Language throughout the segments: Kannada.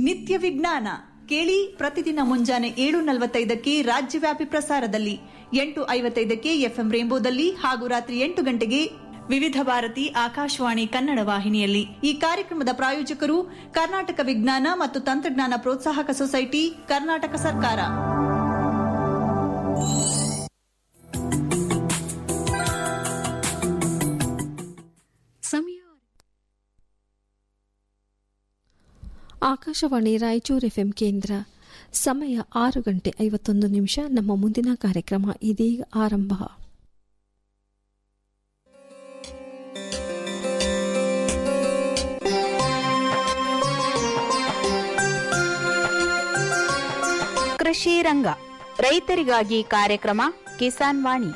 ನಿತ್ಯ ವಿಜ್ಞಾನ ಕೇಳಿ ಪ್ರತಿದಿನ ಮುಂಜಾನೆ ಏಳು ನಲವತ್ತೈದಕ್ಕೆ ರಾಜ್ಯವ್ಯಾಪಿ ಪ್ರಸಾರದಲ್ಲಿ ಎಂಟು ಐವತ್ತೈದಕ್ಕೆ ಎಫ್ಎಂ ರೇಂಬೋದಲ್ಲಿ ಹಾಗೂ ರಾತ್ರಿ ಎಂಟು ಗಂಟೆಗೆ ವಿವಿಧ ಭಾರತಿ ಆಕಾಶವಾಣಿ ಕನ್ನಡ ವಾಹಿನಿಯಲ್ಲಿ ಈ ಕಾರ್ಯಕ್ರಮದ ಪ್ರಾಯೋಜಕರು ಕರ್ನಾಟಕ ವಿಜ್ಞಾನ ಮತ್ತು ತಂತ್ರಜ್ಞಾನ ಪ್ರೋತ್ಸಾಹಕ ಸೊಸೈಟಿ ಕರ್ನಾಟಕ ಸರ್ಕಾರ ಸಮಯ ಆಕಾಶವಾಣಿ ರಾಯಚೂರು ಎಫ್ಎಂ ಕೇಂದ್ರ ಸಮಯ ಆರು ಗಂಟೆ ಐವತ್ತೊಂದು ನಿಮಿಷ ನಮ್ಮ ಮುಂದಿನ ಕಾರ್ಯಕ್ರಮ ಇದೀಗ ಆರಂಭ ಕೃಷಿ ರಂಗ ರೈತರಿಗಾಗಿ ಕಾರ್ಯಕ್ರಮ ಕಿಸಾನ್ ವಾಣಿ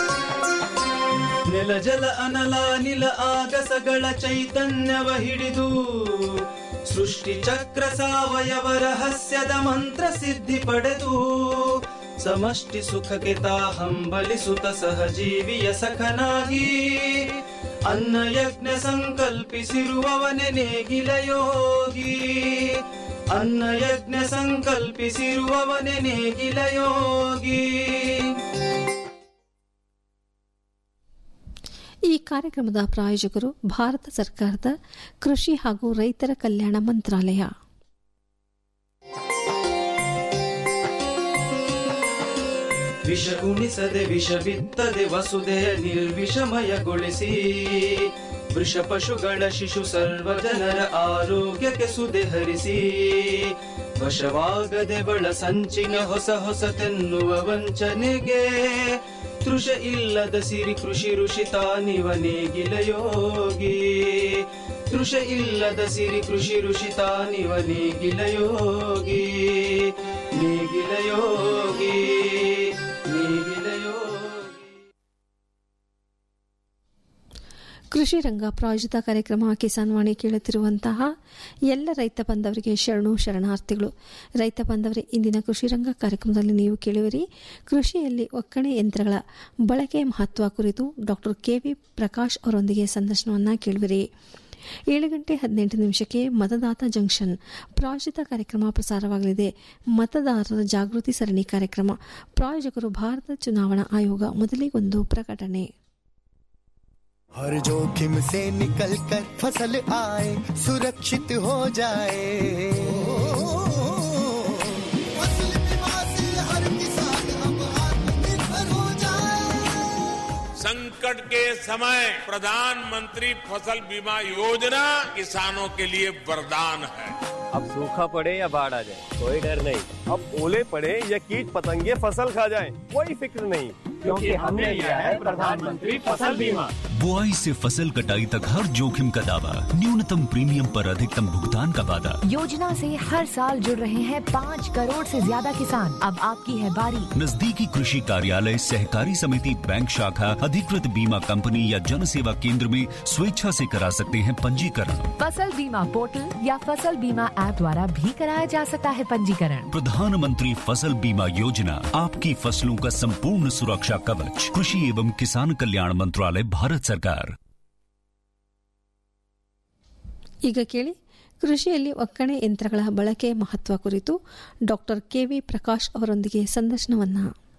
ನೆಲ ಜಲ ಅನಲ ನಿಲ ಆಗಸಗಳ ಚೈತನ್ಯವ ಹಿಡಿದು ಸೃಷ್ಟಿ ಚಕ್ರ ಸಾವಯವ ರಹಸ್ಯದ ಮಂತ್ರ ಸಿದ್ಧಿ ಪಡೆದು ಸಮಷ್ಟಿ ಸುಖಕ್ಕೆ ತಾ ಹಂಬಲಿಸುತ್ತ ಸಹಜೀವಿಯ ಸಖನಾಗಿ ಅನ್ನ ಯಜ್ಞ ಸಂಕಲ್ಪಿಸಿರುವವನೆ ನೇಗಿಲ ಯೋಗಿ ಅನ್ನ ಯಜ್ಞ ಸಂಕಲ್ಪಿಸಿರುವವನೆ ನೇಗಿಲ ಯೋಗಿ ಈ ಕಾರ್ಯಕ್ರಮದ ಪ್ರಾಯೋಜಕರು ಭಾರತ ಸರ್ಕಾರದ ಕೃಷಿ ಹಾಗೂ ರೈತರ ಕಲ್ಯಾಣ ಮಂತ್ರಾಲಯ ವಿಷ ಉಣಿಸದೆ ವಿಷ ಬಿತ್ತದೆ ವಸುದೆಯ ನಿರ್ವಿಷಮಯಗೊಳಿಸಿ ವೃಷ ಪಶುಗಳ ಶಿಶು ಸರ್ವ ಜನರ ಆರೋಗ್ಯಕ್ಕೆ ಸುದೆ ಹರಿಸಿ ವಶವಾಗದೆ ಬಳ ಸಂಚಿನ ಹೊಸ ಹೊಸತೆನ್ನುವ ವಂಚನೆಗೆ ತೃಷ ಇಲ್ಲದ ಸಿರಿ ಕೃಷಿ ಋಷಿ ತಾನಿವ ನೇಗಿಲ ಯೋಗಿ ತೃಷ ಇಲ್ಲದ ಸಿರಿ ಕೃಷಿ ಋಷಿ ತಾನಿವ ನೇಗಿಲ ಯೋಗಿ ನೇಗಿಲ ಯೋಗಿ ನೇಗಿಲ ಯೋಗಿ ಕೃಷಿ ರಂಗ ಪ್ರಾಯೋಜಿತ ಕಾರ್ಯಕ್ರಮ ಕಿಸಾನ್ ವಾಣಿ ಕೇಳುತ್ತಿರುವಂತಹ ಎಲ್ಲ ರೈತ ಬಾಂಧವರಿಗೆ ಶರಣು ಶರಣಾರ್ಥಿಗಳು ರೈತ ಬಾಂಧವರೇ ಇಂದಿನ ಕೃಷಿ ರಂಗ ಕಾರ್ಯಕ್ರಮದಲ್ಲಿ ನೀವು ಕೇಳುವಿರಿ ಕೃಷಿಯಲ್ಲಿ ಒಕ್ಕಣೆ ಯಂತ್ರಗಳ ಬಳಕೆ ಮಹತ್ವ ಕುರಿತು ಡಾಕ್ಟರ್ ಕೆವಿ ಪ್ರಕಾಶ್ ಅವರೊಂದಿಗೆ ಸಂದರ್ಶನವನ್ನ ಕೇಳುವಿರಿ ಏಳು ಗಂಟೆ ಹದಿನೆಂಟು ನಿಮಿಷಕ್ಕೆ ಮತದಾತ ಜಂಕ್ಷನ್ ಪ್ರಾಯೋಜಿತ ಕಾರ್ಯಕ್ರಮ ಪ್ರಸಾರವಾಗಲಿದೆ ಮತದಾರರ ಜಾಗೃತಿ ಸರಣಿ ಕಾರ್ಯಕ್ರಮ ಪ್ರಾಯೋಜಕರು ಭಾರತ ಚುನಾವಣಾ ಆಯೋಗ ಮೊದಲಿಗೊಂದು ಪ್ರಕಟಣೆ हर जोखिम से निकल कर फसल आए सुरक्षित हो जाए फसल बीमा से हर किसान अब आत्मनिर्भर हो जाए संकट के समय प्रधानमंत्री फसल बीमा योजना किसानों के लिए वरदान है अब सूखा पड़े या बाढ़ आ जाए कोई डर नहीं अब ओले पड़े या कीट पतंगे फसल खा जाए कोई फिक्र नहीं क्योंकि हमने लिया है प्रधानमंत्री फसल बीमा बुआई से फसल कटाई तक हर जोखिम का दावा न्यूनतम प्रीमियम पर अधिकतम भुगतान का वादा योजना से हर साल जुड़ रहे हैं पाँच करोड़ से ज्यादा किसान अब आपकी है बारी नजदीकी कृषि कार्यालय सहकारी समिति बैंक शाखा अधिकृत बीमा कंपनी या जन सेवा केंद्र में स्वेच्छा से करा सकते हैं पंजीकरण फसल बीमा पोर्टल या फसल बीमा ऐप द्वारा भी कराया जा सकता है पंजीकरण प्रधानमंत्री फसल बीमा योजना आपकी फसलों का संपूर्ण सुरक्षा कवच कृषि एवं किसान कल्याण मंत्रालय भारत सरकार ಈಗ ಕೇಳಿ ಕೃಷಿಯಲ್ಲಿ ಒಕ್ಕಣೆ ಯಂತ್ರಗಳ ಬಳಕೆ ಮಹತ್ವ ಕುರಿತು ಡಾಕ್ಟರ್ ಕೆವಿ ಪ್ರಕಾಶ್ ಅವರೊಂದಿಗೆ ಸಂದರ್ಶನವನ್ನ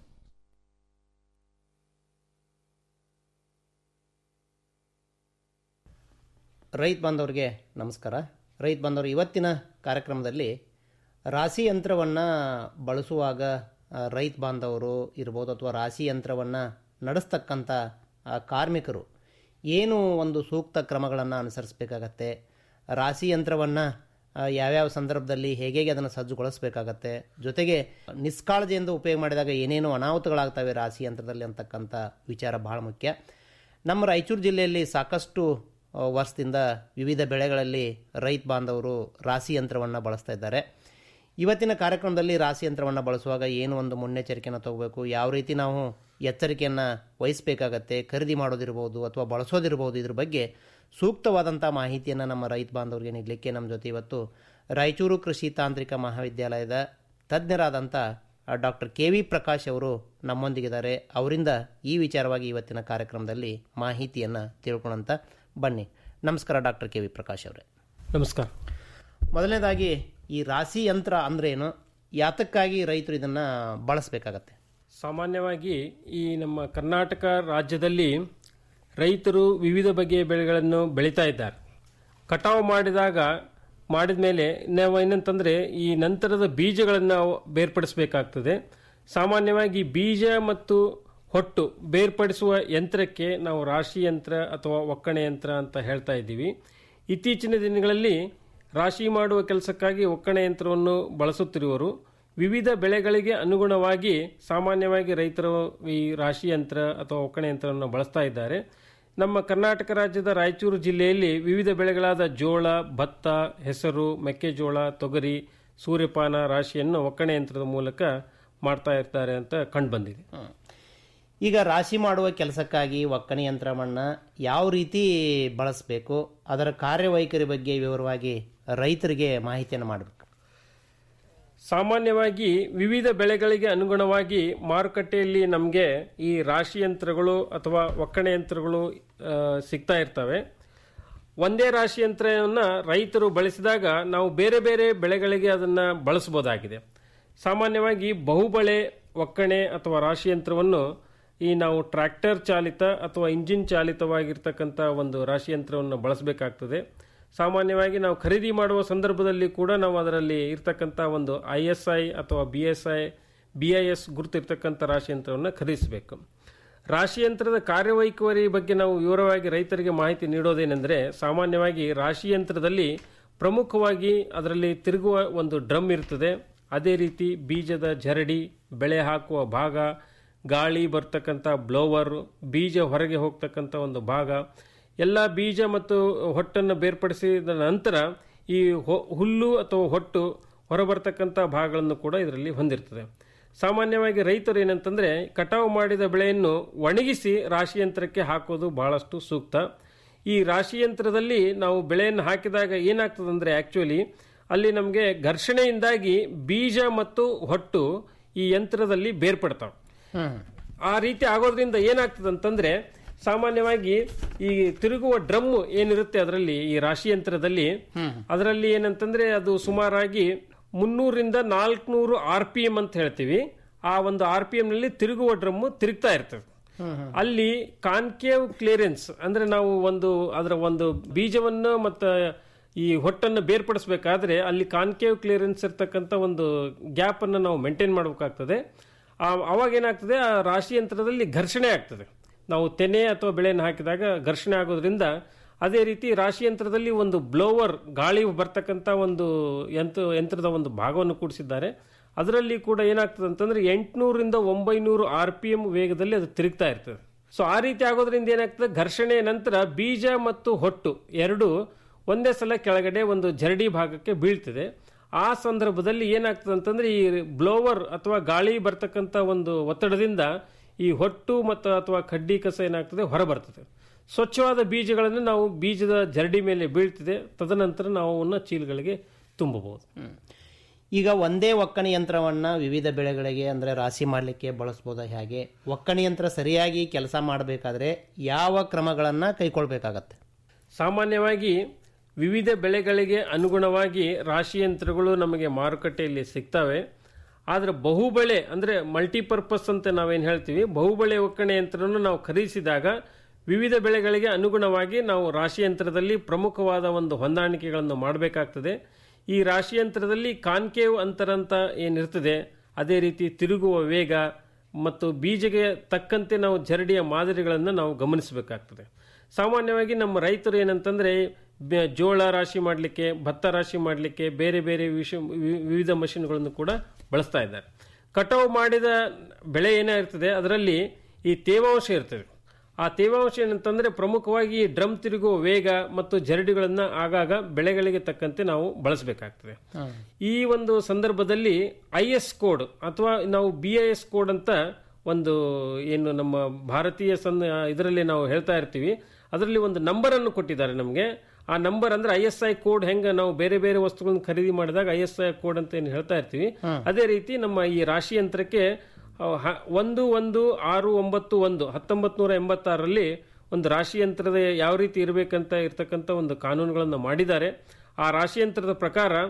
ರೈತ ಬಾಂಧವರಿಗೆ ನಮಸ್ಕಾರ ರೈತ ಬಾಂಧವರು ಇವತ್ತಿನ ಕಾರ್ಯಕ್ರಮದಲ್ಲಿ ರಾಶಿ ಯಂತ್ರವನ್ನು ಬಳಸುವಾಗ ಆ, ರೈತ ಬಾಂಧವರು ಇರ್ಬೋದು ಅಥವಾ ರಾಶಿ ಯಂತ್ರವನ್ನು ನಡೆಸ್ತಕ್ಕಂಥ ಆ, ಕಾರ್ಮಿಕರು ಏನು ಒಂದು ಸೂಕ್ತ ಕ್ರಮಗಳನ್ನು ಅನುಸರಿಸಬೇಕಾಗತ್ತೆ ರಾಶಿ ಯಂತ್ರವನ್ನು ಯಾವ್ಯಾವ ಸಂದರ್ಭದಲ್ಲಿ ಹೇಗೆ ಹೇಗೆ ಅದನ್ನು ಸಜ್ಜುಗೊಳಿಸಬೇಕಾಗತ್ತೆ ಜೊತೆಗೆ ನಿಷ್ಕಾಳಜಿಯಿಂದ ಉಪಯೋಗ ಮಾಡಿದಾಗ ಏನೇನು ಅನಾಹುತಗಳಾಗ್ತವೆ ರಾಶಿ ಯಂತ್ರದಲ್ಲಿ ಅಂತಕ್ಕಂಥ ವಿಚಾರ ಬಹಳ ಮುಖ್ಯ ನಮ್ಮ ರಾಯಚೂರು ಜಿಲ್ಲೆಯಲ್ಲಿ ಸಾಕಷ್ಟು ಆ, ವರ್ಷದಿಂದ ವಿವಿಧ ಬೆಳೆಗಳಲ್ಲಿ ರೈತ ಬಾಂಧವರು ರಾಶಿ ಯಂತ್ರವನ್ನು ಬಳಸ್ತಾ ಇದ್ದಾರೆ ಇವತ್ತಿನ ಕಾರ್ಯಕ್ರಮದಲ್ಲಿ ರಾಶಿ ಯಂತ್ರವನ್ನು ಬಳಸುವಾಗ ಏನು ಒಂದು ಮುನ್ನೆಚ್ಚರಿಕೆಯನ್ನು ತಗೋಬೇಕು ಯಾವ ರೀತಿ ನಾವು ಎಚ್ಚರಿಕೆಯನ್ನು ವಹಿಸಬೇಕಾಗತ್ತೆ ಖರೀದಿ ಮಾಡೋದಿರ್ಬೋದು ಅಥವಾ ಬಳಸೋದಿರ್ಬೋದು ಇದ್ರ ಬಗ್ಗೆ ಸೂಕ್ತವಾದಂಥ ಮಾಹಿತಿಯನ್ನು ನಮ್ಮ ರೈತ ಬಾಂಧವರಿಗೆ ನೀಡಲಿಕ್ಕೆ ನಮ್ಮ ಜೊತೆ ಇವತ್ತು ರಾಯಚೂರು ಕೃಷಿ ತಾಂತ್ರಿಕ ಮಹಾವಿದ್ಯಾಲಯದ ತಜ್ಞರಾದಂಥ ಡಾಕ್ಟರ್ ಕೆ ವಿ ಪ್ರಕಾಶ್ ಅವರು ನಮ್ಮೊಂದಿಗಿದ್ದಾರೆ ಅವರಿಂದ ಈ ವಿಚಾರವಾಗಿ ಇವತ್ತಿನ ಕಾರ್ಯಕ್ರಮದಲ್ಲಿ ಮಾಹಿತಿಯನ್ನು ತಿಳ್ಕೊಳ್ಳೋಂಥ ಬನ್ನಿ ನಮಸ್ಕಾರ ಡಾಕ್ಟರ್ ಕೆ ವಿ ಪ್ರಕಾಶ್ ಅವರೇ ನಮಸ್ಕಾರ ಮೊದಲನೇದಾಗಿ ಈ ರಾಶಿ ಯಂತ್ರ ಅಂದ್ರೇನು ಯಾತಕ್ಕಾಗಿ ರೈತರು ಇದನ್ನ ಬಳಸಬೇಕಾಗತ್ತೆ ಸಾಮಾನ್ಯವಾಗಿ ಈ ನಮ್ಮ ಕರ್ನಾಟಕ ರಾಜ್ಯದಲ್ಲಿ ರೈತರು ವಿವಿಧ ಬಗೆಯ ಬೆಳೆಗಳನ್ನು ಬೆಳೀತಾ ಇದ್ದಾರೆ ಕಟಾವು ಮಾಡಿದಾಗ ಮಾಡಿದ ಮೇಲೆ ನಾವು ಏನಂತಂದರೆ ಈ ನಂತರದ ಬೀಜಗಳನ್ನು ನಾವು ಬೇರ್ಪಡಿಸಬೇಕಾಗ್ತದೆ ಸಾಮಾನ್ಯವಾಗಿ ಬೀಜ ಮತ್ತು ಹೊಟ್ಟು ಬೇರ್ಪಡಿಸುವ ಯಂತ್ರಕ್ಕೆ ನಾವು ರಾಶಿ ಯಂತ್ರ ಅಥವಾ ಒಕ್ಕಣೆ ಯಂತ್ರ ಅಂತ ಹೇಳ್ತಾ ಇದ್ದೀವಿ ಇತ್ತೀಚಿನ ದಿನಗಳಲ್ಲಿ ರಾಶಿ ಮಾಡುವ ಕೆಲಸಕ್ಕಾಗಿ ಒಕ್ಕಣೆ ಯಂತ್ರವನ್ನು ಬಳಸುತ್ತಿರುವರು ವಿವಿಧ ಬೆಳೆಗಳಿಗೆ ಅನುಗುಣವಾಗಿ ಸಾಮಾನ್ಯವಾಗಿ ರೈತರು ಈ ರಾಶಿ ಯಂತ್ರ ಅಥವಾ ಒಕ್ಕಣೆ ಯಂತ್ರವನ್ನು ಬಳಸ್ತಾ ಇದ್ದಾರೆ ನಮ್ಮ ಕರ್ನಾಟಕ ರಾಜ್ಯದ ರಾಯಚೂರು ಜಿಲ್ಲೆಯಲ್ಲಿ ವಿವಿಧ ಬೆಳೆಗಳಾದ ಜೋಳ ಭತ್ತ ಹೆಸರು ಮೆಕ್ಕೆಜೋಳ ತೊಗರಿ ಸೂರ್ಯಪಾನ ರಾಶಿಯನ್ನು ಒಕ್ಕಣೆ ಯಂತ್ರದ ಮೂಲಕ ಮಾಡ್ತಾ ಇರ್ತಾರೆ ಅಂತ ಕಂಡುಬಂದಿದೆ ಈಗ ರಾಶಿ ಮಾಡುವ ಕೆಲಸಕ್ಕಾಗಿ ಒಕ್ಕಣೆ ಯಂತ್ರವನ್ನ ಯಾವ ರೀತಿ ಬಳಸಬೇಕು ಅದರ ಕಾರ್ಯವೈಖರಿ ಬಗ್ಗೆ ವಿವರವಾಗಿ ರೈತರಿಗೆ ಮಾಹಿತಿಯನ್ನು ಮಾಡಬೇಕು ಸಾಮಾನ್ಯವಾಗಿ ವಿವಿಧ ಬೆಳೆಗಳಿಗೆ ಅನುಗುಣವಾಗಿ ಮಾರುಕಟ್ಟೆಯಲ್ಲಿ ನಮಗೆ ಈ ರಾಶಿ ಯಂತ್ರಗಳು ಅಥವಾ ಒಕ್ಕಣೆ ಯಂತ್ರಗಳು ಆ, ಸಿಗ್ತಾ ಇರ್ತವೆ ಒಂದೇ ರಾಶಿ ಯಂತ್ರವನ್ನು ರೈತರು ಬಳಸಿದಾಗ ನಾವು ಬೇರೆ ಬೇರೆ ಬೆಳೆಗಳಿಗೆ ಅದನ್ನು ಬಳಸಬಹುದಾಗಿದೆ ಸಾಮಾನ್ಯವಾಗಿ ಬಹುಬಳೆ ಒಕ್ಕಣೆ ಅಥವಾ ರಾಶಿ ಯಂತ್ರವನ್ನು ಈ ನಾವು ಟ್ರ್ಯಾಕ್ಟರ್ ಚಾಲಿತ ಅಥವಾ ಇಂಜಿನ್ ಚಾಲಿತವಾಗಿರ್ತಕ್ಕಂಥ ಒಂದು ರಾಶಿ ಯಂತ್ರವನ್ನು ಬಳಸಬೇಕಾಗ್ತದೆ ಸಾಮಾನ್ಯವಾಗಿ ನಾವು ಖರೀದಿ ಮಾಡುವ ಸಂದರ್ಭದಲ್ಲಿ ಕೂಡ ನಾವು ಅದರಲ್ಲಿ ಇರ್ತಕ್ಕಂಥ ಒಂದು ಐ ಎಸ್ ಐ ಅಥವಾ B S I B I S ಗುರುತಿರ್ತಕ್ಕಂಥ ರಾಶಿ ಯಂತ್ರವನ್ನು ಖರೀದಿಸಬೇಕು ರಾಶಿ ಯಂತ್ರದ ಕಾರ್ಯವೈಖರಿ ಬಗ್ಗೆ ನಾವು ವಿವರವಾಗಿ ರೈತರಿಗೆ ಮಾಹಿತಿ ನೀಡೋದೇನೆಂದರೆ ಸಾಮಾನ್ಯವಾಗಿ ರಾಶಿ ಯಂತ್ರದಲ್ಲಿ ಪ್ರಮುಖವಾಗಿ ಅದರಲ್ಲಿ ತಿರುಗುವ ಒಂದು ಡ್ರಮ್ ಇರ್ತದೆ ಅದೇ ರೀತಿ ಬೀಜದ ಜರಡಿ ಬೆಳೆ ಹಾಕುವ ಭಾಗ ಗಾಳಿ ಬರ್ತಕ್ಕಂಥ ಬ್ಲೋವರ್ ಬೀಜ ಹೊರಗೆ ಹೋಗ್ತಕ್ಕಂಥ ಒಂದು ಭಾಗ ಎಲ್ಲ ಬೀಜ ಮತ್ತು ಹೊಟ್ಟನ್ನು ಬೇರ್ಪಡಿಸಿದ ನಂತರ ಈ ಹೊ- ಹುಲ್ಲು ಅಥವಾ ಹೊಟ್ಟು ಹೊರಬರ್ತಕ್ಕಂಥ ಭಾಗಗಳನ್ನು ಕೂಡ ಇದರಲ್ಲಿ ಹೊಂದಿರ್ತದೆ ಸಾಮಾನ್ಯವಾಗಿ ರೈತರು ಏನಂತಂದ್ರೆ ಕಟಾವು ಮಾಡಿದ ಬೆಳೆಯನ್ನು ಒಣಗಿಸಿ ರಾಶಿ ಯಂತ್ರಕ್ಕೆ ಹಾಕೋದು ಬಹಳಷ್ಟು ಸೂಕ್ತ ಈ ರಾಶಿ ಯಂತ್ರದಲ್ಲಿ ನಾವು ಬೆಳೆಯನ್ನು ಹಾಕಿದಾಗ ಏನಾಗ್ತದೆ ಅಂದ್ರೆ ಆಕ್ಚುಲಿ ಅಲ್ಲಿ ನಮಗೆ ಘರ್ಷಣೆಯಿಂದಾಗಿ ಬೀಜ ಮತ್ತು ಹೊಟ್ಟು ಈ ಯಂತ್ರದಲ್ಲಿ ಬೇರ್ಪಡ್ತಾವೆ ಆ ರೀತಿ ಆಗೋದ್ರಿಂದ ಏನಾಗ್ತದೆ ಅಂತಂದ್ರೆ ಸಾಮಾನ್ಯವಾಗಿ ಈ ತಿರುಗುವ ಡ್ರಮ್ ಏನಿರುತ್ತೆ ಅದರಲ್ಲಿ ಈ ರಾಶಿ ಯಂತ್ರದಲ್ಲಿ ಅದರಲ್ಲಿ ಏನಂತಂದ್ರೆ ಅದು ಸುಮಾರಾಗಿ ಮುನ್ನೂರಿಂದ ನಾಲ್ಕುನೂರು ಆರ್ ಪಿ ಎಂ ಅಂತ ಹೇಳ್ತೀವಿ ಆ ಒಂದು ಆರ್ ಪಿ ಎಂ ನಲ್ಲಿ ತಿರುಗುವ ಡ್ರಮ್ ತಿರುಗ್ತಾ ಇರ್ತದೆ ಅಲ್ಲಿ ಕಾನ್ಕೇವ್ ಕ್ಲಿಯರೆನ್ಸ್ ಅಂದ್ರೆ ನಾವು ಒಂದು ಅದರ ಒಂದು ಬೀಜವನ್ನು ಮತ್ತು ಈ ಹೊಟ್ಟನ್ನು ಬೇರ್ಪಡಿಸಬೇಕಾದ್ರೆ ಅಲ್ಲಿ ಕಾನ್ಕೇವ್ ಕ್ಲಿಯರೆನ್ಸ್ ಇರ್ತಕ್ಕಂಥ ಒಂದು ಗ್ಯಾಪ್ ಅನ್ನು ನಾವು ಮೇಂಟೈನ್ ಮಾಡಬೇಕಾಗ್ತದೆ ಆ- ಅವಾಗ ಏನಾಗ್ತದೆ ಆ ರಾಶಿ ಯಂತ್ರದಲ್ಲಿ ಘರ್ಷಣೆ ಆಗ್ತದೆ ನಾವು ತೆನೆ ಅಥವಾ ಬೆಳೆಯನ್ನು ಹಾಕಿದಾಗ ಘರ್ಷಣೆ ಆಗೋದ್ರಿಂದ ಅದೇ ರೀತಿ ರಾಶಿ ಯಂತ್ರದಲ್ಲಿ ಒಂದು ಬ್ಲೋವರ್ ಗಾಳಿ ಬರ್ತಕ್ಕಂಥ ಒಂದು ಯಂತ್ರ ಯಂತ್ರದ ಒಂದು ಭಾಗವನ್ನು ಕೂಡಿಸಿದ್ದಾರೆ ಅದರಲ್ಲಿ ಕೂಡ ಏನಾಗ್ತದೆ ಅಂತಂದ್ರೆ ಎಂಟುನೂರಿಂದ ಒಂಬೈನೂರು ಆರ್ ಪಿ ಎಂ ವೇಗದಲ್ಲಿ ಅದು ತಿರುಗ್ತಾ ಇರ್ತದೆ ಸೊ ಆ ರೀತಿ ಆಗೋದ್ರಿಂದ ಏನಾಗ್ತದೆ ಘರ್ಷಣೆಯ ನಂತರ ಬೀಜ ಮತ್ತು ಹೊಟ್ಟು ಎರಡು ಒಂದೇ ಸಲ ಕೆಳಗಡೆ ಒಂದು ಜರಡಿ ಭಾಗಕ್ಕೆ ಬೀಳ್ತದೆ ಆ ಸಂದರ್ಭದಲ್ಲಿ ಏನಾಗ್ತದೆ ಅಂತಂದ್ರೆ ಈ ಬ್ಲೋವರ್ ಅಥವಾ ಗಾಳಿ ಬರ್ತಕ್ಕಂಥ ಒಂದು ಒತ್ತಡದಿಂದ ಈ ಹೊಟ್ಟು ಮತ್ತು ಅಥವಾ ಕಡ್ಡಿ ಕಸ ಏನಾಗ್ತದೆ ಹೊರಬರ್ತದೆ ಸ್ವಚ್ಛವಾದ ಬೀಜಗಳನ್ನು ನಾವು ಬೀಜದ ಜರಡಿ ಮೇಲೆ ಬೀಳ್ತದೆ ತದನಂತರ ನಾವು ಅವನ್ನ ಚೀಲಗಳಿಗೆ ತುಂಬಬಹುದು ಈಗ ಒಂದೇ ಒಕ್ಕಣೆ ಯಂತ್ರವನ್ನ ವಿವಿಧ ಬೆಳೆಗಳಿಗೆ ಅಂದ್ರೆ ರಾಶಿ ಮಾಡಲಿಕ್ಕೆ ಬಳಸ್ಬೋದಾ ಹೇಗೆ ಒಕ್ಕಣೆ ಯಂತ್ರ ಸರಿಯಾಗಿ ಕೆಲಸ ಮಾಡಬೇಕಾದ್ರೆ ಯಾವ ಕ್ರಮಗಳನ್ನ ಕೈಗೊಳ್ಬೇಕಾಗತ್ತೆ ಸಾಮಾನ್ಯವಾಗಿ ವಿವಿಧ ಬೆಳೆಗಳಿಗೆ ಅನುಗುಣವಾಗಿ ರಾಶಿ ಯಂತ್ರಗಳು ನಮಗೆ ಮಾರುಕಟ್ಟೆಯಲ್ಲಿ ಸಿಗ್ತವೆ ಆದರೆ ಬಹುಬೆಳೆ ಅಂದರೆ ಮಲ್ಟಿಪರ್ಪಸ್ ಅಂತ ನಾವೇನು ಹೇಳ್ತೀವಿ ಬಹುಬೆಳೆ ಒಕ್ಕಣೆ ಯಂತ್ರವನ್ನು ನಾವು ಖರೀದಿಸಿದಾಗ ವಿವಿಧ ಬೆಳೆಗಳಿಗೆ ಅನುಗುಣವಾಗಿ ನಾವು ರಾಶಿ ಯಂತ್ರದಲ್ಲಿ ಪ್ರಮುಖವಾದ ಒಂದು ಹೊಂದಾಣಿಕೆಗಳನ್ನು ಮಾಡಬೇಕಾಗ್ತದೆ ಈ ರಾಶಿ ಯಂತ್ರದಲ್ಲಿ ಕಾನ್ಕೇವ್ ಅಂತರ ಅಂತ ಏನಿರ್ತದೆ ಅದೇ ರೀತಿ ತಿರುಗುವ ವೇಗ ಮತ್ತು ಬೀಜಗೆ ತಕ್ಕಂತೆ ನಾವು ಜರಡಿಯ ಮಾದರಿಗಳನ್ನು ನಾವು ಗಮನಿಸಬೇಕಾಗ್ತದೆ ಸಾಮಾನ್ಯವಾಗಿ ನಮ್ಮ ರೈತರು ಏನಂತಂದ್ರೆ ಬೆ- ಜೋಳ ರಾಶಿ ಮಾಡಲಿಕ್ಕೆ ಭತ್ತ ರಾಶಿ ಮಾಡಲಿಕ್ಕೆ ಬೇರೆ ಬೇರೆ ವಿಷ ವಿ- ವಿವಿಧ ಮಷಿನ್ಗಳನ್ನು ಕೂಡ ಬಳಸ್ತಾ ಇದ್ದಾರೆ ಕಟಾವು ಮಾಡಿದ ಬೆಳೆ ಏನೇ ಇರ್ತದೆ ಅದರಲ್ಲಿ ಈ ತೇವಾಂಶ ಇರ್ತದೆ ಆ ತೇವಾಂಶ ಏನಂತಂದ್ರೆ ಪ್ರಮುಖವಾಗಿ ಈ ಡ್ರಮ್ ತಿರುಗುವ ವೇಗ ಮತ್ತು ಜರಡಿಗಳನ್ನ ಆಗಾಗ ಬೆಳೆಗಳಿಗೆ ತಕ್ಕಂತೆ ನಾವು ಬಳಸಬೇಕಾಗ್ತದೆ ಈ ಒಂದು ಸಂದರ್ಭದಲ್ಲಿ ಐ ಎಸ್ ಕೋಡ್ ಅಥವಾ ನಾವು ಬಿ ಐ ಎಸ್ ಕೋಡ್ ಅಂತ ಒಂದು ಏನು ನಮ್ಮ ಭಾರತೀಯ ಸನ್ ಇದರಲ್ಲಿ ನಾವು ಹೇಳ್ತಾ ಇರ್ತೀವಿ ಅದರಲ್ಲಿ ಒಂದು ನಂಬರ್ ಅನ್ನು ಕೊಟ್ಟಿದ್ದಾರೆ ನಮಗೆ ಆ ನಂಬರ್ ಅಂದ್ರೆ ಐ ಎಸ್ ಐ ಕೋಡ್ ಹೆಂಗ ನಾವು ಬೇರೆ ಬೇರೆ ವಸ್ತುಗಳನ್ನು ಖರೀದಿ ಮಾಡಿದಾಗ ಐ ಎಸ್ ಐ ಕೋಡ್ ಅಂತ ಏನು ಹೇಳ್ತಾ ಇರ್ತೀವಿ ಅದೇ ರೀತಿ ನಮ್ಮ ಈ ರಾಶಿ ಯಂತ್ರಕ್ಕೆ ಆ, ಹ- ಒಂದು ಒಂದು ಆರು ಒಂಬತ್ತು ಒಂದು ಹತ್ತೊಂಬತ್ತು ನೂರ ಎಂಬತ್ತಾರರಲ್ಲಿ ಒಂದು ರಾಶಿ ಯಂತ್ರದ ಯಾವ ರೀತಿ ಇರಬೇಕಂತ ಇರ್ತಕ್ಕಂಥ ಒಂದು ಕಾನೂನುಗಳನ್ನು ಮಾಡಿದ್ದಾರೆ ಆ ರಾಶಿ ಯಂತ್ರದ ಪ್ರಕಾರ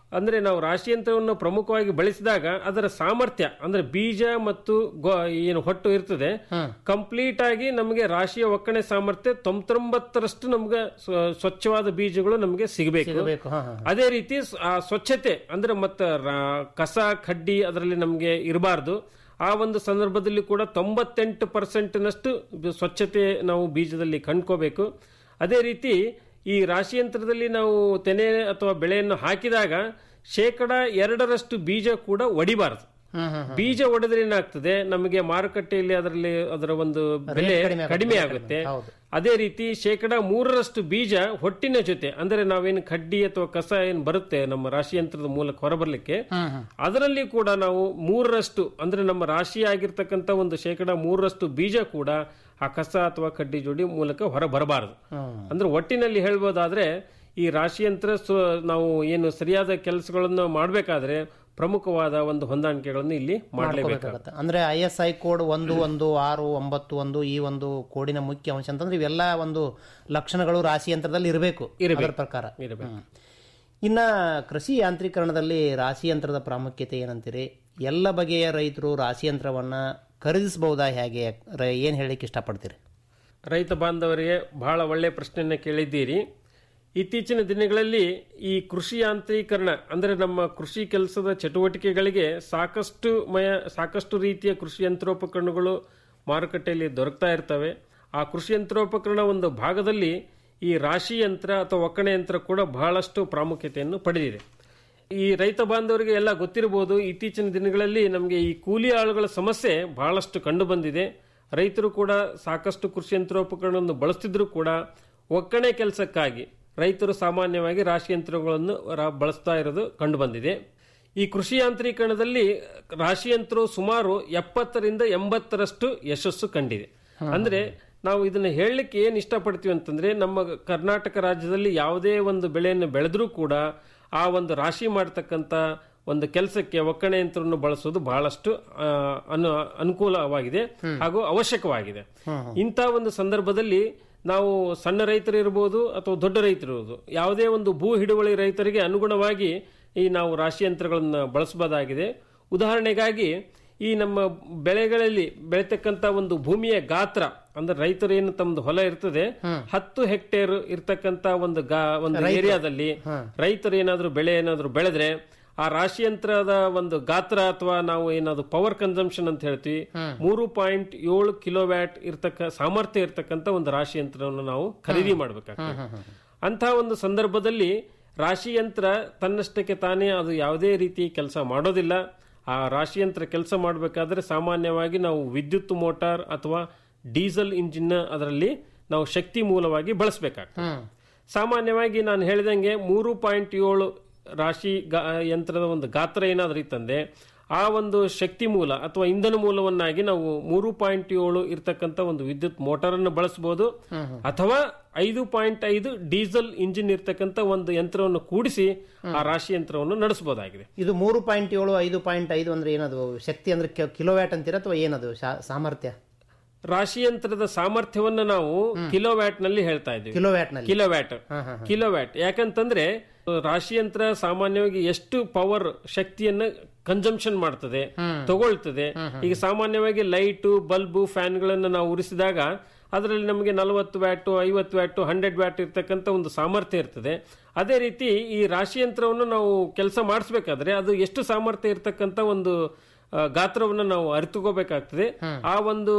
ಅಂದ್ರೆ ನಾವು ರಾಶಿ ಯಂತ್ರವನ್ನು ಪ್ರಮುಖವಾಗಿ ಬಳಸಿದಾಗ ಅದರ ಸಾಮರ್ಥ್ಯ ಅಂದ್ರೆ ಬೀಜ ಮತ್ತು ಗೊ- ಏನು ಹೊಟ್ಟು ಇರ್ತದೆ ಕಂಪ್ಲೀಟ್ ಆಗಿ ನಮಗೆ ರಾಶಿಯ ಒಕ್ಕಣೆ ಸಾಮರ್ಥ್ಯ ತೊಂಬತ್ತೊಂಬತ್ತರಷ್ಟು ನಮ್ಗೆ ಸ್ವ- ಸ್ವಚ್ಛವಾದ ಬೀಜಗಳು ನಮಗೆ ಸಿಗಬೇಕು ಸಿಗಬೇಕು, ಹಾ, ಹಾ, ಹಾ. ಅದೇ ರೀತಿ ಸ್- ಆ ಸ್ವಚ್ಛತೆ ಅಂದ್ರೆ ಮತ್ತೆ ರಾ- ಕಸ ಕಡ್ಡಿ ಅದರಲ್ಲಿ ನಮಗೆ ಇರಬಾರ್ದು ಆ ಒಂದು ಸಂದರ್ಭದಲ್ಲಿ ಕೂಡ ತೊಂಬತ್ತೆಂಟು ಪರ್ಸೆಂಟ್ನಷ್ಟು ಸ್ವಚ್ಛತೆ ನಾವು ಬೀಜದಲ್ಲಿ ಕಂಡ್ಕೋಬೇಕು ಅದೇ ರೀತಿ ಈ ರಾಶಿಯಂತ್ರದಲ್ಲಿ ನಾವು ತೆನೆ ಅಥವಾ ಬೆಳೆಯನ್ನು ಹಾಕಿದಾಗ ಶೇಕಡ ಎರಡರಷ್ಟು ಬೀಜ ಕೂಡ ಒಡಿಬಾರದು ಬೀಜ ಒಡೆದ್ರೆ ಏನಾಗ್ತದೆ ನಮಗೆ ಮಾರುಕಟ್ಟೆಯಲ್ಲಿ ಅದರಲ್ಲಿ ಅದರ ಒಂದು ಬೆಲೆ ಕಡಿಮೆ ಆಗುತ್ತೆ, ಕಡಿಮೆ ಬೆಲೆ ಆಗುತ್ತೆ ಕಡಿಮೆ, ಹೌದು. ಅದೇ ರೀತಿ ಶೇಕಡ ಮೂರರಷ್ಟು ಬೀಜ ಹೊಟ್ಟಿನ ಜೊತೆ ಅಂದ್ರೆ ನಾವೇನು ಕಡ್ಡಿ ಅಥವಾ ಕಸ ಏನ್ ಬರುತ್ತೆ ನಮ್ಮ ರಾಶಿಯಂತ್ರದ ಮೂಲಕ ಹೊರಬರ್ಲಿಕ್ಕೆ ಅದರಲ್ಲಿ ಕೂಡ ನಾವು ಮೂರರಷ್ಟು ಅಂದ್ರೆ ನಮ್ಮ ರಾಶಿ ಆಗಿರ್ತಕ್ಕಂಥ ಒಂದು ಶೇಕಡ ಮೂರರಷ್ಟು ಬೀಜ ಕೂಡ ಆ ಕಸ ಅಥವಾ ಕಡ್ಡಿ ಜೋಡಿ ಮೂಲಕ ಹೊರ ಬರಬಾರದು ಅಂದ್ರೆ ಒಟ್ಟಿನಲ್ಲಿ ಹೇಳ್ಬೋದಾದ್ರೆ ಈ ರಾಶಿಯಂತ್ರ ಸು- ನಾವು ಏನು ಸರಿಯಾದ ಕೆಲಸಗಳನ್ನು ಮಾಡಬೇಕಾದ್ರೆ ಪ್ರಮುಖವಾದ ಒಂದು ಹೊಂದಾಣಿಕೆಗಳನ್ನು ಇಲ್ಲಿ ಮಾಡಲೇಬೇಕಾಗುತ್ತೆ ಮಾಡ್ಕೋಬೇಕಾಗತ್ತೆ ಅಂದ್ರೆ ಐ ಎಸ್ ಐ ಕೋಡ್ ಒಂದು ಒಂದು ಆರು ಒಂಬತ್ತು ಒಂದು ಈ ಒಂದು ಕೋಡಿನ ಮುಖ್ಯ ಅಂಶ ಅಂತಂದ್ರೆ ಇವೆಲ್ಲ ಒಂದು ಲಕ್ಷಣಗಳು ರಾಶಿ ಯಂತ್ರದಲ್ಲಿ ಇರಬೇಕು ಅದರ ಪ್ರಕಾರ ಇರಬೇಕು ಹ್ಮ್. ಇನ್ನ ಕೃಷಿ ಯಾಂತ್ರೀಕರಣದಲ್ಲಿ ರಾಶಿ ಯಂತ್ರದ ಪ್ರಾಮುಖ್ಯತೆ ಏನಂತೀರಿ ಎಲ್ಲ ಬಗೆಯ ರೈತರು ರಾಶಿ ಯಂತ್ರವನ್ನ ಖರೀದಿಸಬಹುದಾ ಹೇಗೆ ರ- ಏನ್ ಹೇಳಿಕ್ಕೆ ಇಷ್ಟಪಡ್ತೀರಿ ರೈತ ಬಾಂಧವರಿಗೆ ಬಹಳ ಒಳ್ಳೆ ಪ್ರಶ್ನೆಯನ್ನ ಕೇಳಿದ್ದೀರಿ ಇತ್ತೀಚಿನ ದಿನಗಳಲ್ಲಿ ಈ ಕೃಷಿ ಯಾಂತ್ರೀಕರಣ ಅಂದ್ರೆ ನಮ್ಮ ಕೃಷಿ ಕೆಲಸದ ಚಟುವಟಿಕೆಗಳಿಗೆ ಸಾಕಷ್ಟು ಮಯ ಸಾಕಷ್ಟು ರೀತಿಯ ಕೃಷಿ ಯಂತ್ರೋಪಕರಣಗಳು ಮಾರುಕಟ್ಟೆಯಲ್ಲಿ ದೊರಕ್ತಾ ಇರ್ತವೆ ಆ ಕೃಷಿ ಯಂತ್ರೋಪಕರಣ ಒಂದು ಭಾಗದಲ್ಲಿ ಈ ರಾಶಿ ಯಂತ್ರ ಅಥವಾ ಒಕ್ಕಣೆ ಯಂತ್ರ ಕೂಡ ಬಹಳಷ್ಟು ಪ್ರಾಮುಖ್ಯತೆಯನ್ನು ಪಡೆದಿದೆ ಈ ರೈತ ಬಾಂಧವರಿಗೆ ಎಲ್ಲ ಗೊತ್ತಿರಬಹುದು ಇತ್ತೀಚಿನ ದಿನಗಳಲ್ಲಿ ನಮಗೆ ಈ ಕೂಲಿ ಆಳುಗಳ ಸಮಸ್ಯೆ ಬಹಳಷ್ಟು ಕಂಡು ಬಂದಿದೆ ರೈತರು ಕೂಡ ಸಾಕಷ್ಟು ಕೃಷಿ ಯಂತ್ರೋಪಕರಣವನ್ನು ಬಳಸ್ತಿದ್ರು ಕೂಡ ಒಕ್ಕಣೆ ಕೆಲಸಕ್ಕಾಗಿ ರೈತರು ಸಾಮಾನ್ಯವಾಗಿ ರಾಶಿ ಯಂತ್ರಗಳನ್ನು ರ- ಬಳಸ್ತಾ ಇರೋದು ಕಂಡು ಬಂದಿದೆ ಈ ಕೃಷಿ ಯಾಂತ್ರೀಕರಣದಲ್ಲಿ ರಾಶಿ ಯಂತ್ರವು ಸುಮಾರು ಎಪ್ಪತ್ತರಿಂದ ಎಂಬತ್ತರಷ್ಟು ಯಶಸ್ಸು ಕಂಡಿದೆ ಅಂದ್ರೆ ನಾವು ಇದನ್ನ ಹೇಳಲಿಕ್ಕೆ ಏನ್ ಇಷ್ಟಪಡ್ತೀವಿ ಅಂತಂದ್ರೆ ನಮ್ಮ ಕರ್ನಾಟಕ ರಾಜ್ಯದಲ್ಲಿ ಯಾವುದೇ ಒಂದು ಬೆಳೆಯನ್ನು ಬೆಳೆದ್ರೂ ಕೂಡ ಆ ಒಂದು ರಾಶಿ ಮಾಡತಕ್ಕಂತ ಒಂದು ಕೆಲಸಕ್ಕೆ ಒಕ್ಕಣೆ ಯಂತ್ರವನ್ನು ಬಳಸೋದು ಬಹಳಷ್ಟು ಆ, ಅನು ಅನುಕೂಲವಾಗಿದೆ ಹಾಗೂ ಅವಶ್ಯಕವಾಗಿದೆ ಇಂಥ ಒಂದು ಸಂದರ್ಭದಲ್ಲಿ ನಾವು ಸಣ್ಣ ರೈತರು ಇರ್ಬೋದು ಅಥವಾ ದೊಡ್ಡ ರೈತರು ಇರ್ಬೋದು ಯಾವುದೇ ಒಂದು ಭೂ ಹಿಡುವಳಿ ರೈತರಿಗೆ ಅನುಗುಣವಾಗಿ ಈ ನಾವು ರಾಶಿ ಯಂತ್ರಗಳನ್ನು ಬಳಸಬಹುದಾಗಿದೆ ಉದಾಹರಣೆಗಾಗಿ ಈ ನಮ್ಮ ಬೆಳೆಗಳಲ್ಲಿ ಬೆಳೆತಕ್ಕಂತ ಒಂದು ಭೂಮಿಯ ಗಾತ್ರ ಅಂದ್ರೆ ರೈತರು ಏನು ತಮ್ಮದು ಹೊಲ ಇರ್ತದೆ ಹತ್ತು ಹೆಕ್ಟೇರ್ ಇರ್ತಕ್ಕಂತ ಒಂದು ಗಾ ಒಂದು ಏರಿಯಾದಲ್ಲಿ ರೈತರು ಏನಾದ್ರು ಬೆಳೆ ಏನಾದ್ರು ಬೆಳೆದ್ರೆ ಆ ರಾಶಿ ಯಂತ್ರದ ಒಂದು ಗಾತ್ರ ಅಥವಾ ನಾವು ಏನಾದ್ರು ಪವರ್ ಕನ್ಸಂಪ್ಷನ್ ಅಂತ ಹೇಳ್ತೀವಿ ಮೂರು ಪಾಯಿಂಟ್ ಏಳು ಕಿಲೋ ವ್ಯಾಟ್ ಇರ್ತಕ್ಕ ಸಾಮರ್ಥ್ಯ ಇರ್ತಕ್ಕಂತ ಒಂದು ರಾಶಿ ಯಂತ್ರವನ್ನು ನಾವು ಖರೀದಿ ಮಾಡಬೇಕಾಗ್ತದೆ ಅಂತ ಒಂದು ಸಂದರ್ಭದಲ್ಲಿ ರಾಶಿ ಯಂತ್ರ ತನ್ನಷ್ಟಕ್ಕೆ ತಾನೇ ಅದು ಯಾವುದೇ ರೀತಿ ಕೆಲಸ ಮಾಡೋದಿಲ್ಲ ಆ ರಾಶಿ ಯಂತ್ರ ಕೆಲಸ ಮಾಡಬೇಕಾದ್ರೆ ಸಾಮಾನ್ಯವಾಗಿ ನಾವು ವಿದ್ಯುತ್ ಮೋಟಾರ್ ಅಥವಾ ಡೀಸೆಲ್ ಇಂಜಿನ್ ಅದರಲ್ಲಿ ನಾವು ಶಕ್ತಿ ಮೂಲವಾಗಿ ಬಳಸಬೇಕಾಗ್ತದೆ ಸಾಮಾನ್ಯವಾಗಿ ನಾನು ಹೇಳಿದಂಗೆ ಮೂರು ಪಾಯಿಂಟ್ ಏಳು ರಾಶಿ ಗಾ- ಯಂತ್ರದ ಒಂದು ಗಾತ್ರ ಏನಾದ್ರೂ ಇತ್ತಂದ್ರೆ ಆ ಒಂದು ಶಕ್ತಿ ಮೂಲ ಅಥವಾ ಇಂಧನ ಮೂಲವನ್ನಾಗಿ ನಾವು ಮೂರು ಪಾಯಿಂಟ್ ಏಳು ಇರ್ತಕ್ಕಂಥ ಒಂದು ವಿದ್ಯುತ್ ಮೋಟಾರ್ ಅನ್ನು ಬಳಸಬಹುದು ಅಥವಾ ಐದು ಪಾಯಿಂಟ್ ಐದು ಡೀಸೆಲ್ ಇಂಜಿನ್ ಇರ್ತಕ್ಕಂಥ ಒಂದು ಯಂತ್ರವನ್ನು ಕೂಡಿಸಿ ಆ ರಾಶಿ ಯಂತ್ರವನ್ನು ನಡೆಸಬಹುದಾಗಿದೆ ಇದು ಮೂರು ಪಾಯಿಂಟ್ ಏಳು ಐದು ಪಾಯಿಂಟ್ ಐದು ಅಂದ್ರೆ ಏನದು ಶಕ್ತಿ ಅಂದ್ರೆ ಕಿಲೋವ್ಯಾಟ್ ಅಂತೀರಾ ಅಥವಾ ಏನದು ಶಾ- ಸಾಮರ್ಥ್ಯ ರಾಶಿ ಯಂತ್ರದ ಸಾಮರ್ಥ್ಯವನ್ನ ನಾವು ಕಿಲೋವ್ಯಾಟ್ ನಲ್ಲಿ ಹೇಳ್ತಾ ಇದ್ದೀವಿ ಕಿಲೋವ್ಯಾಟ್ ನಲ್ಲಿ ಕಿಲೋವ್ಯಾಟ್ ಕಿಲೋವ್ಯಾಟ್ ಯಾಕಂತಂದ್ರೆ ರಾಶಿ ಯಂತ್ರ ಸಾಮಾನ್ಯವಾಗಿ ಎಷ್ಟು ಪವರ್ ಶಕ್ತಿಯನ್ನ ಕನ್ಸಂಪ್ಷನ್ ಮಾಡ್ತದೆ ತಗೊಳ್ತದೆ ಈಗ ಸಾಮಾನ್ಯವಾಗಿ ಲೈಟು ಬಲ್ಬು ಫ್ಯಾನ್ಗಳನ್ನ ನಾವು ಉರಿಸಿದಾಗ ಅದರಲ್ಲಿ ನಮಗೆ ನಲವತ್ತು ವ್ಯಾಟು ಐವತ್ತು ವ್ಯಾಟು ಹಂಡ್ರೆಡ್ ವ್ಯಾಟ್ ಇರ್ತಕ್ಕಂಥ ಒಂದು ಸಾಮರ್ಥ್ಯ ಇರ್ತದೆ ಅದೇ ರೀತಿ ಈ ರಾಶಿ ಯಂತ್ರವನ್ನು ನಾವು ಕೆಲಸ ಮಾಡಿಸ್ಬೇಕಾದ್ರೆ ಅದು ಎಷ್ಟು ಸಾಮರ್ಥ್ಯ ಇರ್ತಕ್ಕಂಥ ಒಂದು ಆ, ಗಾತ್ರವನ್ನು ನಾವು ಅರಿತುಕೋಬೇಕಾಗ್ತದೆ ಆ ಒಂದು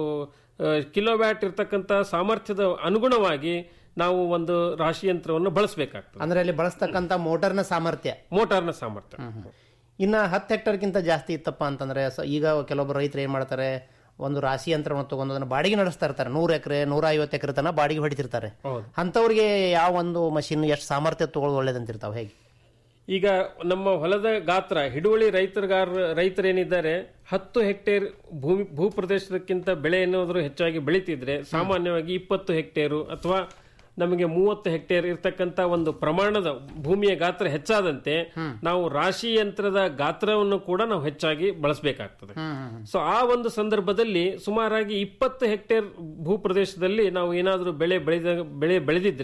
ಕಿಲೋವ್ಯಾಟ್ ಇರ್ತಕ್ಕಂಥ ಸಾಮರ್ಥ್ಯದ ಅನುಗುಣವಾಗಿ ನಾವು ಒಂದು ರಾಶಿ ಯಂತ್ರವನ್ನು ಬಳಸಬೇಕಾಗ್ತದೆ ಅಂದ್ರೆ ಅಲ್ಲಿ ಬಳಸ್ತಕ್ಕಂತ ಮೋಟಾರ್ನ ಸಾಮರ್ಥ್ಯ ಮೋಟಾರ್ನ ಸಾಮರ್ಥ್ಯ ಇನ್ನ ಹತ್ತು ಹೆಕ್ಟರ್ಗಿಂತ ಜಾಸ್ತಿ ಇತ್ತಪ್ಪ ಅಂತಂದ್ರೆ ಸ- ಈಗ ಕೆಲವೊಬ್ಬರು ರೈತರು ಏನ್ ಮಾಡ್ತಾರೆ ಒಂದು ರಾಶಿ ಯಂತ್ರವನ್ನು ತಗೊಂಡು ಅದನ್ನ ಬಾಡಿಗೆ ನಡೆಸ್ತಾ ಇರ್ತಾರೆ ನೂರ ಎಕರೆ ನೂರ ಐವತ್ತು ಎಕರೆ ತನಕ ಬಾಡಿಗೆ ಹೊಡಿತಿರ್ತಾರೆ ಅಂತವ್ರಿಗೆ ಯಾವ ಒಂದು ಮಷಿನ್ ಎಷ್ಟು ಸಾಮರ್ಥ್ಯ ತಗೊಳ್ಳೋದು ಒಳ್ಳೇದಂತಿರ್ತಾವ ಹೇಗೆ ಈಗ ನಮ್ಮ ಹೊಲದ ಗಾತ್ರ ಹಿಡುವಳಿ ರೈತರುಗಾರ ರೈತರೇನಿದ್ದಾರೆ ಹತ್ತು ಹೆಕ್ಟೇರ್ ಭೂಮಿ ಭೂ ಪ್ರದೇಶದಕ್ಕಿಂತ ಬೆಳೆ ಏನಾದರೂ ಹೆಚ್ಚಾಗಿ ಬೆಳೀತಿದ್ರೆ ಸಾಮಾನ್ಯವಾಗಿ ಇಪ್ಪತ್ತು ಹೆಕ್ಟೇರು ಅಥವಾ ನಮಗೆ ಮೂವತ್ತು ಹೆಕ್ಟೇರ್ ಇರ್ತಕ್ಕಂತ ಒಂದು ಪ್ರಮಾಣದ ಭೂಮಿಯ ಗಾತ್ರ ಹೆಚ್ಚಾದಂತೆ ನಾವು ರಾಶಿ ಯಂತ್ರದ ಗಾತ್ರವನ್ನು ಕೂಡ ನಾವು ಹೆಚ್ಚಾಗಿ ಬಳಸಬೇಕಾಗ್ತದೆ ಸೊ ಆ ಒಂದು ಸಂದರ್ಭದಲ್ಲಿ ಸುಮಾರಾಗಿ ಇಪ್ಪತ್ತು ಹೆಕ್ಟೇರ್ ಭೂ ಪ್ರದೇಶದಲ್ಲಿ ನಾವು ಏನಾದರೂ ಬೆಳೆ ಬೆಳೆದ ಬೆಳೆ ಬೆಳೆದಿದ್ರೆ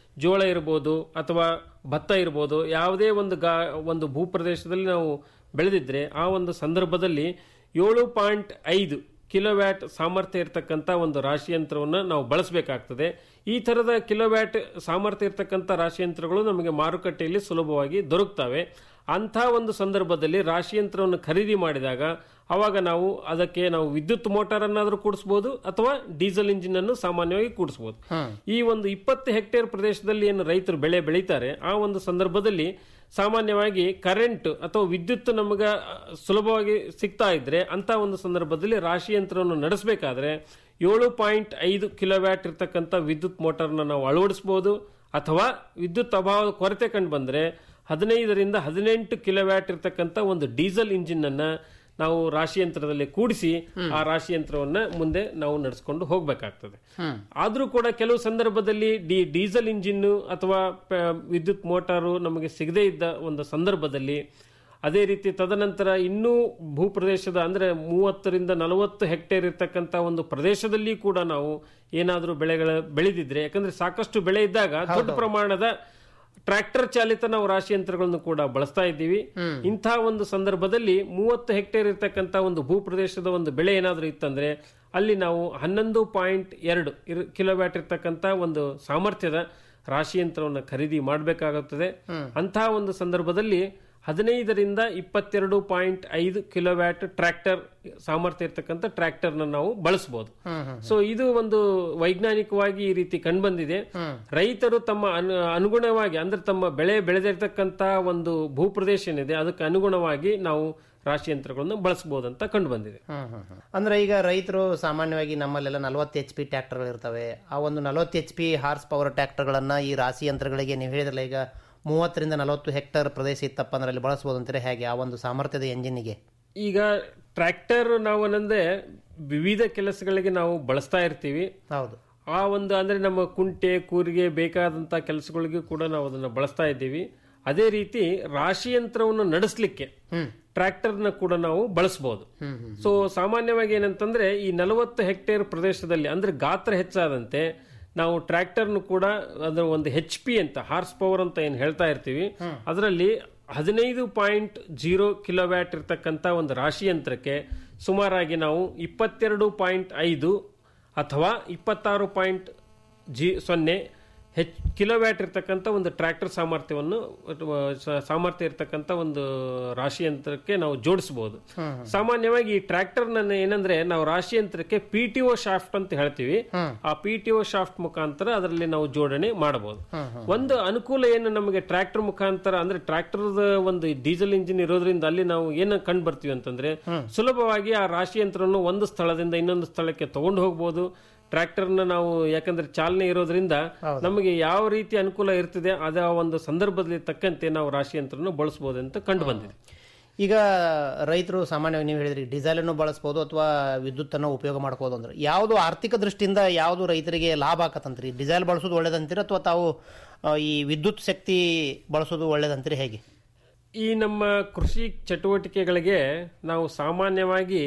ಜೋಳ ಇರ್ಬೋದು ಅಥವಾ ಭತ್ತ ಇರ್ಬೋದು ಯಾವುದೇ ಒಂದು ಗಾ ಒಂದು ಭೂಪ್ರದೇಶದಲ್ಲಿ ನಾವು ಬೆಳೆದಿದ್ರೆ ಆ ಒಂದು ಸಂದರ್ಭದಲ್ಲಿ ಏಳು ಪಾಯಿಂಟ್ ಐದು ಕಿಲೋವ್ಯಾಟ್ ಸಾಮರ್ಥ್ಯ ಇರತಕ್ಕಂಥ ಒಂದು ರಾಶಿ ಯಂತ್ರವನ್ನು ನಾವು ಬಳಸಬೇಕಾಗ್ತದೆ ಈ ಥರದ ಕಿಲೋವ್ಯಾಟ್ ಸಾಮರ್ಥ್ಯ ಇರತಕ್ಕಂಥ ರಾಶಿ ಯಂತ್ರಗಳು ನಮಗೆ ಮಾರುಕಟ್ಟೆಯಲ್ಲಿ ಸುಲಭವಾಗಿ ದೊರಕ್ತವೆ ಅಂಥ ಒಂದು ಸಂದರ್ಭದಲ್ಲಿ ರಾಶಿ ಯಂತ್ರವನ್ನು ಖರೀದಿ ಮಾಡಿದಾಗ ಅವಾಗ ನಾವು ಅದಕ್ಕೆ ನಾವು ವಿದ್ಯುತ್ ಮೋಟಾರ್ ಅನ್ನಾದರೂ ಕೂಡಿಸ್ಬೋದು ಅಥವಾ ಡೀಸೆಲ್ ಇಂಜಿನ್ ಅನ್ನು ಸಾಮಾನ್ಯವಾಗಿ ಕೂಡಿಸ್ಬೋದು ಈ ಒಂದು ಇಪ್ಪತ್ತು ಹೆಕ್ಟೇರ್ ಪ್ರದೇಶದಲ್ಲಿ ಏನು ರೈತರು ಬೆಳೆ ಬೆಳೀತಾರೆ ಆ ಒಂದು ಸಂದರ್ಭದಲ್ಲಿ ಸಾಮಾನ್ಯವಾಗಿ ಕರೆಂಟ್ ಅಥವಾ ವಿದ್ಯುತ್ ನಮಗೆ ಸುಲಭವಾಗಿ ಸಿಗ್ತಾ ಇದ್ರೆ ಅಂತ ಒಂದು ಸಂದರ್ಭದಲ್ಲಿ ರಾಶಿ ಯಂತ್ರವನ್ನು ನಡೆಸಬೇಕಾದ್ರೆ ಏಳು ಪಾಯಿಂಟ್ ಐದು ಕಿಲೋವ್ಯಾಟ್ ಇರ್ತಕ್ಕಂಥ ವಿದ್ಯುತ್ ಮೋಟಾರ್ನ ನಾವು ಅಳವಡಿಸಬಹುದು ಅಥವಾ ವಿದ್ಯುತ್ ಅಭಾವದ ಕೊರತೆ ಕಂಡು ಬಂದರೆ ಹದಿನೈದರಿಂದ ಹದಿನೆಂಟು ಕಿಲೋವ್ಯಾಟ್ ಇರ್ತಕ್ಕಂಥ ಒಂದು ಡೀಸೆಲ್ ಇಂಜಿನ್ ಅನ್ನ ನಾವು ರಾಶಿ ಯಂತ್ರದಲ್ಲಿ ಕೂಡಿಸಿ ಆ ರಾಶಿ ಯಂತ್ರವನ್ನ ಮುಂದೆ ನಾವು ನಡೆಸ್ಕೊಂಡು ಹೋಗ್ಬೇಕಾಗ್ತದೆ ಆದ್ರೂ ಕೂಡ ಕೆಲವು ಸಂದರ್ಭದಲ್ಲಿ ಡಿ ಡೀಸೆಲ್ ಇಂಜಿನ್ ಅಥವಾ ಪ- ವಿದ್ಯುತ್ ಮೋಟಾರು ನಮಗೆ ಸಿಗದೇ ಇದ್ದ ಒಂದು ಸಂದರ್ಭದಲ್ಲಿ ಅದೇ ರೀತಿ ತದನಂತರ ಇನ್ನೂ ಭೂಪ್ರದೇಶದ ಅಂದ್ರೆ ಮೂವತ್ತರಿಂದ ನಲವತ್ತು ಹೆಕ್ಟೇರ್ ಇರ್ತಕ್ಕಂಥ ಒಂದು ಪ್ರದೇಶದಲ್ಲಿ ಕೂಡ ನಾವು ಏನಾದರೂ ಬೆಳೆಗಳ ಬೆಳೆದಿದ್ರೆ ಯಾಕಂದ್ರೆ ಸಾಕಷ್ಟು ಬೆಳೆ ಇದ್ದಾಗ ದೊಡ್ಡ ಪ್ರಮಾಣದ ಟ್ರ್ಯಾಕ್ಟರ್ ಚಾಲಿತ ನಾವು ರಾಶಿ ಯಂತ್ರಗಳನ್ನು ಕೂಡ ಬಳಸ್ತಾ ಇದ್ದೀವಿ ಇಂಥ ಒಂದು ಸಂದರ್ಭದಲ್ಲಿ ಮೂವತ್ತು ಹೆಕ್ಟೇರ್ ಇರ್ತಕ್ಕಂಥ ಒಂದು ಭೂಪ್ರದೇಶದ ಒಂದು ಬೆಳೆ ಏನಾದರೂ ಇತ್ತಂದ್ರೆ ಅಲ್ಲಿ ನಾವು ಹನ್ನೊಂದು ಪಾಯಿಂಟ್ ಎರಡು ಕಿಲೋವ್ಯಾಟ್ ಇರ್ತಕ್ಕಂಥ ಒಂದು ಸಾಮರ್ಥ್ಯದ ರಾಶಿ ಯಂತ್ರವನ್ನು ಖರೀದಿ ಮಾಡಬೇಕಾಗುತ್ತದೆ ಅಂತಹ ಒಂದು ಸಂದರ್ಭದಲ್ಲಿ ಹದಿನೈದರಿಂದ ಇಪ್ಪತ್ತೆರಡು ಪಾಯಿಂಟ್ ಐದು ಕಿಲೋವ್ಯಾಟ್ ಟ್ರ್ಯಾಕ್ಟರ್ ಸಾಮರ್ಥ್ಯ ಇರ್ತಕ್ಕಂಥ ಟ್ರ್ಯಾಕ್ಟರ್ನ ನಾವು ಬಳಸಬಹುದು ಸೊ ಇದು ಒಂದು ವೈಜ್ಞಾನಿಕವಾಗಿ ಈ ರೀತಿ ಕಂಡುಬಂದಿದೆ ರೈತರು ತಮ್ಮ ಅನು- ಅನುಗುಣವಾಗಿ ಅಂದ್ರೆ ತಮ್ಮ ಬೆಳೆ ಬೆಳೆದಿರ್ತಕ್ಕಂಥ ಒಂದು ಭೂಪ್ರದೇಶ ಏನಿದೆ ಅದಕ್ಕೆ ಅನುಗುಣವಾಗಿ ನಾವು ರಾಶಿ ಯಂತ್ರಗಳನ್ನು ಬಳಸಬಹುದಂತ ಕಂಡು ಬಂದಿದೆ ಅಂದ್ರೆ ಈಗ ರೈತರು ಸಾಮಾನ್ಯವಾಗಿ ನಮ್ಮಲ್ಲೆಲ್ಲ ನಲವತ್ತು ಎಚ್ ಪಿ ಟ್ರ್ಯಾಕ್ಟರ್ಗಳು ಇರ್ತವೆ ಆ ಒಂದು ನಲವತ್ತು ಎಚ್ ಪಿ ಹಾರ್ಸ್ ಪವರ್ ಟ್ರ್ಯಾಕ್ಟರ್ಗಳನ್ನ ಈ ರಾಶಿ ಯಂತ್ರಗಳಿಗೆ ನೀವು ಹೇಳಿದ್ರಲ್ಲ ಈಗ ಮೂವತ್ತರಿಂದ ನಲವತ್ತು ಹೆಕ್ಟರ್ ಪ್ರದೇಶ ಇತ್ತಪ್ಪ ಅಂದ್ರೆ ಅಲ್ಲಿ ಬಳಸಬಹುದು ಅಂತಾರೆ ಹೇಗೆ ಆ ಒಂದು ಸಾಮರ್ಥ್ಯದ ಎಂಜಿನ್ಗೆ ಈಗ ಟ್ರ್ಯಾಕ್ಟರ್ ನಾವು ಅನ್ನಂದ್ರೆ ವಿವಿಧ ಕೆಲಸಗಳಿಗೆ ನಾವು ಬಳಸ್ತಾ ಇರ್ತೀವಿ ಹೌದು ಆ ಒಂದು ಅಂದ್ರೆ ನಮ್ಮ ಕುಂಟೆ ಕೂರಿಗೆ ಬೇಕಾದಂತ ಕೆಲಸಗಳಿಗೂ ಕೂಡ ನಾವು ಅದನ್ನ ಬಳಸ್ತಾ ಇದ್ದೀವಿ ಅದೇ ರೀತಿ ರಾಶಿ ಯಂತ್ರವನ್ನು ನಡೆಸಲಿಕ್ಕೆ ಟ್ರ್ಯಾಕ್ಟರ್ನ ಕೂಡ ನಾವು ಬಳಸಬಹುದು ಸೊ ಸಾಮಾನ್ಯವಾಗಿ ಏನಂತಂದ್ರೆ ಈ ನಲವತ್ತು ಹೆಕ್ಟೇರ್ ಪ್ರದೇಶದಲ್ಲಿ ಅಂದ್ರೆ ಗಾತ್ರ ಹೆಚ್ಚಾದಂತೆ ನಾವು ಟ್ರ್ಯಾಕ್ಟರ್ನು ಕೂಡ ಅದರ ಒಂದು ಹೆಚ್ ಪಿ ಅಂತ ಹಾರ್ಸ್ ಪವರ್ ಅಂತ ಏನು ಹೇಳ್ತಾ ಇರ್ತೀವಿ ಅದರಲ್ಲಿ ಹದಿನೈದು ಪಾಯಿಂಟ್ ಜೀರೋ ಕಿಲೋವ್ಯಾಟ್ ಇರ್ತಕ್ಕಂಥ ಒಂದು ರಾಶಿ ಯಂತ್ರಕ್ಕೆ ಸುಮಾರಾಗಿ ನಾವು ಇಪ್ಪತ್ತೆರಡು ಪಾಯಿಂಟ್ ಐದು ಅಥವಾ ಇಪ್ಪತ್ತಾರು ಪಾಯಿಂಟ್ ಜಿ ಸೊನ್ನೆ ಹೆಚ್ ಕಿಲೋವ್ಯಾಟ್ ಇರ್ತಕ್ಕಂಥ ಒಂದು ಟ್ರ್ಯಾಕ್ಟರ್ ಸಾಮರ್ಥ್ಯವನ್ನು ಅಥವಾ ಸ- ಸಾಮರ್ಥ್ಯ ಇರ್ತಕ್ಕಂಥ ಒಂದು ರಾಶಿ ಯಂತ್ರಕ್ಕೆ ನಾವು ಜೋಡಿಸಬಹುದು ಸಾಮಾನ್ಯವಾಗಿ ಈ ಟ್ರ್ಯಾಕ್ಟರ್ ನನ್ನ ಏನಂದ್ರೆ ನಾವು ರಾಶಿ ಯಂತ್ರಕ್ಕೆ ಪಿ ಟಿ ಒ ಶಾಫ್ಟ್ ಅಂತ ಹೇಳ್ತೀವಿ ಆ ಪಿ ಟಿ ಒ ಶಾಫ್ಟ್ ಮುಖಾಂತರ ಅದರಲ್ಲಿ ನಾವು ಜೋಡಣೆ ಮಾಡಬಹುದು ಒಂದು ಅನುಕೂಲ ಏನು ನಮಗೆ ಟ್ರ್ಯಾಕ್ಟರ್ ಮುಖಾಂತರ ಅಂದ್ರೆ ಟ್ರ್ಯಾಕ್ಟರ್ ಒಂದು ಡೀಸೆಲ್ ಇಂಜಿನ್ ಇರೋದ್ರಿಂದ ಅಲ್ಲಿ ನಾವು ಏನು ಕಂಡು ಬರ್ತೀವಿ ಅಂತಂದ್ರೆ ಸುಲಭವಾಗಿ ಆ ರಾಶಿ ಯಂತ್ರವನ್ನು ಒಂದು ಸ್ಥಳದಿಂದ ಇನ್ನೊಂದು ಸ್ಥಳಕ್ಕೆ ತಗೊಂಡು ಹೋಗ್ಬೋದು ಟ್ರ್ಯಾಕ್ಟರ್ನ ನಾವು ಯಾಕಂದ್ರೆ ಚಾಲನೆ ಇರೋದ್ರಿಂದ ನಮಗೆ ಯಾವ ರೀತಿ ಅನುಕೂಲ ಇರ್ತದೆ ಅದ ಒಂದು ಸಂದರ್ಭದಲ್ಲಿ ತಕ್ಕಂತೆ ನಾವು ರಾಶಿ ಯಂತ್ರವನ್ನು ಬಳಸಬಹುದು ಅಂತ ಕಂಡು ಬಂದಿದೆ ಈಗ ರೈತರು ಸಾಮಾನ್ಯವಾಗಿ ನೀವು ಹೇಳಿದ್ರಿ ಡೀಸೆಲ್ ಅನ್ನು ಬಳಸಬಹುದು ಅಥವಾ ವಿದ್ಯುತ್ ಅನ್ನು ಉಪಯೋಗ ಮಾಡ್ಬೋದು ಅಂದ್ರೆ ಯಾವುದು ಆರ್ಥಿಕ ದೃಷ್ಟಿಯಿಂದ ಯಾವುದು ರೈತರಿಗೆ ಲಾಭ ಆಕತ್ತಂತ್ರಿ ಡೀಸೆಲ್ ಬಳಸೋದು ಒಳ್ಳೇದಂತೀರ ಅಥವಾ ತಾವು ಆ, ಈ ವಿದ್ಯುತ್ ಶಕ್ತಿ ಬಳಸೋದು ಒಳ್ಳೇದಂತೀರಿ ಹೇಗೆ ಈ ನಮ್ಮ ಕೃಷಿ ಚಟುವಟಿಕೆಗಳಿಗೆ ನಾವು ಸಾಮಾನ್ಯವಾಗಿ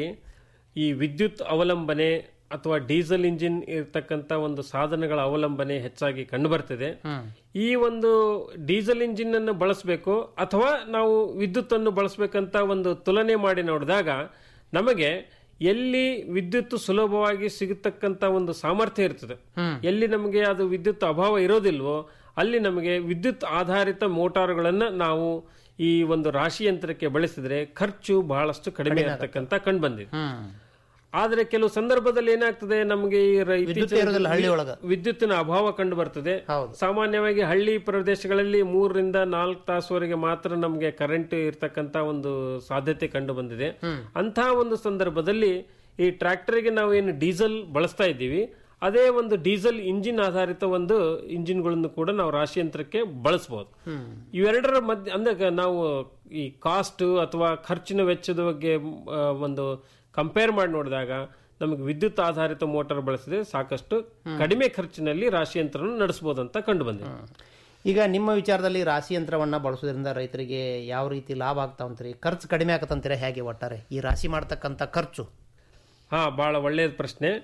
ಈ ವಿದ್ಯುತ್ ಅವಲಂಬನೆ ಅಥವಾ ಡೀಸೆಲ್ ಇಂಜಿನ್ ಇರ್ತಕ್ಕಂಥ ಒಂದು ಸಾಧನಗಳ ಅವಲಂಬನೆ ಹೆಚ್ಚಾಗಿ ಕಂಡುಬರ್ತದೆ ಈ ಒಂದು ಡೀಸೆಲ್ ಇಂಜಿನ್ ಅನ್ನು ಬಳಸಬೇಕು ಅಥವಾ ನಾವು ವಿದ್ಯುತ್ ಅನ್ನು ಬಳಸಬೇಕಂತ ಒಂದು ತುಲನೆ ಮಾಡಿ ನೋಡಿದಾಗ ನಮಗೆ ಎಲ್ಲಿ ವಿದ್ಯುತ್ ಸುಲಭವಾಗಿ ಸಿಗತಕ್ಕಂತ ಒಂದು ಸಾಮರ್ಥ್ಯ ಇರ್ತದೆ ಎಲ್ಲಿ ನಮಗೆ ಅದು ವಿದ್ಯುತ್ ಅಭಾವ ಇರೋದಿಲ್ವೋ ಅಲ್ಲಿ ನಮಗೆ ವಿದ್ಯುತ್ ಆಧಾರಿತ ಮೋಟಾರುಗಳನ್ನ ನಾವು ಈ ಒಂದು ರಾಶಿ ಯಂತ್ರಕ್ಕೆ ಬಳಸಿದ್ರೆ ಖರ್ಚು ಬಹಳಷ್ಟು ಕಡಿಮೆ ಆಗ್ತಕ್ಕಂತ ಕಂಡು ಬಂದಿದೆ ಆದ್ರೆ ಕೆಲವು ಸಂದರ್ಭದಲ್ಲಿ ಏನಾಗ್ತದೆ ನಮಗೆ ಈ ರ- ವಿದ್ಯುತ್ ಇತ್ತೀಚಿನ ಇರೋದಿಲ್ಲ ಹಳ್ಳಿ ಒಳಗ. ವಿದ್ಯುತ್ತಿನ ಅಭಾವ ಕಂಡು ಬರ್ತದೆ ಸಾಮಾನ್ಯವಾಗಿ ಹಳ್ಳಿ ಪ್ರದೇಶಗಳಲ್ಲಿ ಮೂರರಿಂದ ನಾಲ್ಕು ತಾಸುವರೆಗೆ ಮಾತ್ರ ನಮಗೆ ಕರೆಂಟ್ ಇರ್ತಕ್ಕಂತ ಒಂದು ಸಾಧ್ಯತೆ ಕಂಡು ಬಂದಿದೆ ಅಂತಹ ಒಂದು ಸಂದರ್ಭದಲ್ಲಿ ಈ ಟ್ರ್ಯಾಕ್ಟರ್ಗೆ ನಾವು ಏನು ಡೀಸೆಲ್ ಬಳಸ್ತಾ ಇದ್ದೀವಿ ಅದೇ ಒಂದು ಡೀಸೆಲ್ ಇಂಜಿನ್ ಆಧಾರಿತ ಒಂದು ಇಂಜಿನ್ಗಳನ್ನು ಕೂಡ ನಾವು ರಾಶಿ ಯಂತ್ರಕ್ಕೆ ಬಳಸಬಹುದು ಇವೆರಡರ ಮಧ್ಯ ಅಂದ್ರೆ ನಾವು ಈ ಕಾಸ್ಟ್ ಅಥವಾ ಖರ್ಚಿನ ವೆಚ್ಚದ ಬಗ್ಗೆ ಆ, ಒಂದು ಕಂಪೇರ್ ಮಾಡಿ ನೋಡಿದಾಗ ನಮಗೆ ವಿದ್ಯುತ್ ಆಧಾರಿತ ಮೋಟಾರ್ ಬಳಸಿದ್ರೆ ಸಾಕಷ್ಟು ಕಡಿಮೆ ಖರ್ಚಿನಲ್ಲಿ ರಾಶಿ ಯಂತ್ರವನ್ನು ನಡೆಸಬಹುದು ಅಂತ ಕಂಡು ಬಂದಿದೆ ಈಗ ನಿಮ್ಮ ವಿಚಾರದಲ್ಲಿ ರಾಶಿ ಯಂತ್ರವನ್ನ ಬಳಸೋದ್ರಿಂದ ರೈತರಿಗೆ ಯಾವ ರೀತಿ ಲಾಭ ಆಗ್ತಾವಂತ್ರಿ ಖರ್ಚು ಕಡಿಮೆ ಆಗತ್ತಂತೀರ ಹೇಗೆ ಒಟ್ಟಾರೆ ಈ ರಾಶಿ ಮಾಡ್ತಕ್ಕಂಥ ಖರ್ಚು ಹಾ ಬಹಳ ಒಳ್ಳೆಯದ ಪ್ರಶ್ನೆ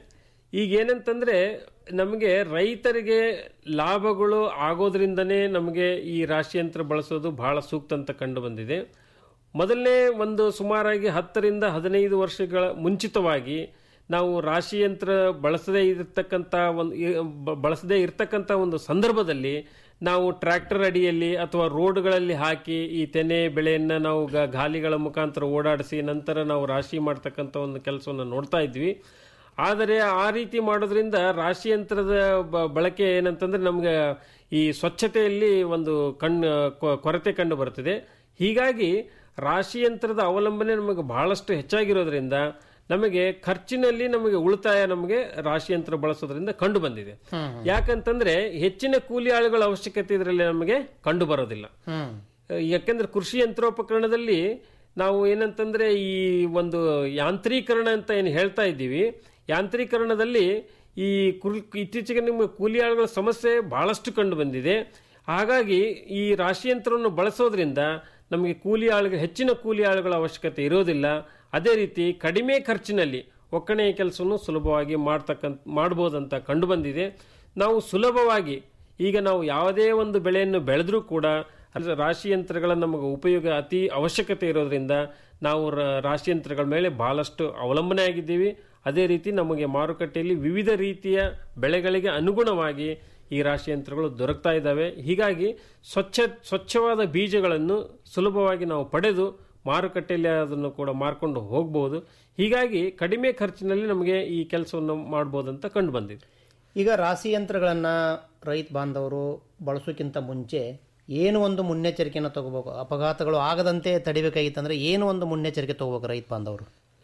ಈಗ ಏನಂತಂದ್ರೆ ನಮಗೆ ರೈತರಿಗೆ ಲಾಭಗಳು ಆಗೋದ್ರಿಂದನೇ ನಮಗೆ ಈ ರಾಶಿ ಯಂತ್ರ ಬಳಸೋದು ಬಹಳ ಸೂಕ್ತ ಅಂತ ಕಂಡು ಬಂದಿದೆ ಮೊದಲನೇ ಒಂದು ಸುಮಾರಾಗಿ ಹತ್ತರಿಂದ ಹದಿನೈದು ವರ್ಷಗಳ ಮುಂಚಿತವಾಗಿ ನಾವು ರಾಶಿ ಯಂತ್ರ ಬಳಸದೇ ಇರತಕ್ಕಂಥ ಒಂದು ಬ- ಬಳಸದೇ ಇರತಕ್ಕಂಥ ಒಂದು ಸಂದರ್ಭದಲ್ಲಿ ನಾವು ಟ್ರ್ಯಾಕ್ಟರ್ ಅಡಿಯಲ್ಲಿ ಅಥವಾ ರೋಡ್ಗಳಲ್ಲಿ ಹಾಕಿ ಈ ತೆನೆ ಬೆಳೆಯನ್ನು ನಾವು ಗ- ಗಾಲಿಗಳ ಮುಖಾಂತರ ಓಡಾಡಿಸಿ ನಂತರ ನಾವು ರಾಶಿ ಮಾಡ್ತಕ್ಕಂಥ ಒಂದು ಕೆಲಸವನ್ನು ನೋಡ್ತಾ ಇದ್ವಿ ಆದರೆ ಆ ರೀತಿ ಮಾಡೋದ್ರಿಂದ ರಾಶಿ ಯಂತ್ರದ ಬ- ಬಳಕೆ ಏನಂತಂದ್ರೆ ನಮ್ಗೆ ಈ ಸ್ವಚ್ಛತೆಯಲ್ಲಿ ಒಂದು ಕಣ್ಣು ಕೊ- ಕೊರತೆ ಕಂಡು ಬರ್ತದೆ ಹೀಗಾಗಿ ರಾಶಿ ಯಂತ್ರದ ಅವಲಂಬನೆ ನಮಗೆ ಬಹಳಷ್ಟು ಹೆಚ್ಚಾಗಿರೋದ್ರಿಂದ ನಮಗೆ ಖರ್ಚಿನಲ್ಲಿ ನಮಗೆ ಉಳಿತಾಯ ನಮಗೆ ರಾಶಿ ಯಂತ್ರ ಬಳಸೋದ್ರಿಂದ ಕಂಡು ಬಂದಿದೆ ಯಾಕಂತಂದ್ರೆ ಹೆಚ್ಚಿನ ಕೂಲಿ ಆಳುಗಳ ಅವಶ್ಯಕತೆ ಇದರಲ್ಲಿ ನಮಗೆ ಕಂಡು ಬರೋದಿಲ್ಲ ಯಾಕೆಂದ್ರೆ ಕೃಷಿ ಯಂತ್ರೋಪಕರಣದಲ್ಲಿ ನಾವು ಏನಂತಂದ್ರೆ ಈ ಒಂದು ಯಾಂತ್ರೀಕರಣ ಅಂತ ಏನು ಹೇಳ್ತಾ ಇದ್ದೀವಿ ಯಾಂತ್ರೀಕರಣದಲ್ಲಿ ಈ ಕುಲ್ ಇತ್ತೀಚೆಗೆ ನಿಮ್ಮ ಕೂಲಿ ಆಳುಗಳ ಸಮಸ್ಯೆ ಬಹಳಷ್ಟು ಕಂಡು ಬಂದಿದೆ ಹಾಗಾಗಿ ಈ ರಾಶಿ ಯಂತ್ರವನ್ನು ಬಳಸೋದ್ರಿಂದ ನಮಗೆ ಕೂಲಿ ಆಳುಗಳ ಹೆಚ್ಚಿನ ಕೂಲಿ ಆಳುಗಳ ಅವಶ್ಯಕತೆ ಇರೋದಿಲ್ಲ ಅದೇ ರೀತಿ ಕಡಿಮೆ ಖರ್ಚಿನಲ್ಲಿ ಒಕ್ಕಣೆಯ ಕೆಲಸವನ್ನು ಸುಲಭವಾಗಿ ಮಾಡ್ತಕ್ಕಂಥ ಮಾಡ್ಬೋದಂತ ಕಂಡು ಬಂದಿದೆ ನಾವು ಸುಲಭವಾಗಿ ಈಗ ನಾವು ಯಾವುದೇ ಒಂದು ಬೆಳೆಯನ್ನು ಬೆಳೆದ್ರೂ ಕೂಡ ಅದು ರಾಶಿ ಯಂತ್ರಗಳ ನಮಗೆ ಉಪಯೋಗ ಅತಿ ಅವಶ್ಯಕತೆ ಇರೋದ್ರಿಂದ ನಾವು ರ- ರಾಶಿ ಯಂತ್ರಗಳ ಮೇಲೆ ಬಹಳಷ್ಟು ಅವಲಂಬನೆ ಆಗಿದ್ದೀವಿ ಅದೇ ರೀತಿ ನಮಗೆ ಮಾರುಕಟ್ಟೆಯಲ್ಲಿ ವಿವಿಧ ರೀತಿಯ ಬೆಳೆಗಳಿಗೆ ಅನುಗುಣವಾಗಿ ಈ ರಾಶಿ ಯಂತ್ರಗಳು ದೊರಕ್ತಾ ಇದ್ದಾವೆ ಹೀಗಾಗಿ ಸ್ವಚ್ಛ ಸ್ವಚ್ಛವಾದ ಬೀಜಗಳನ್ನು ಸುಲಭವಾಗಿ ನಾವು ಪಡೆದು ಮಾರುಕಟ್ಟೆಯಲ್ಲಿ ಅದನ್ನು ಕೂಡ ಮಾರ್ಕೊಂಡು ಹೋಗ್ಬೋದು ಹೀಗಾಗಿ ಕಡಿಮೆ ಖರ್ಚಿನಲ್ಲಿ ನಮಗೆ ಈ ಕೆಲಸವನ್ನು ಮಾಡ್ಬೋದಂತ ಕಂಡು ಬಂದಿದೆ ಈಗ ರಾಶಿ ಯಂತ್ರಗಳನ್ನು ರೈತ ಬಾಂಧವರು ಬಳಸೋಕ್ಕಿಂತ ಮುಂಚೆ ಏನು ಒಂದು ಮುನ್ನೆಚ್ಚರಿಕೆಯನ್ನು ತಗೋಬೇಕು ಅಪಘಾತಗಳು ಆಗದಂತೆ ತಡಿಬೇಕಾಗಿತ್ತಂದ್ರೆ ಏನು ಒಂದು ಮುನ್ನೆಚ್ಚರಿಕೆ ತಗೋಬೇಕು ರೈತ ಬಾಂಧವರು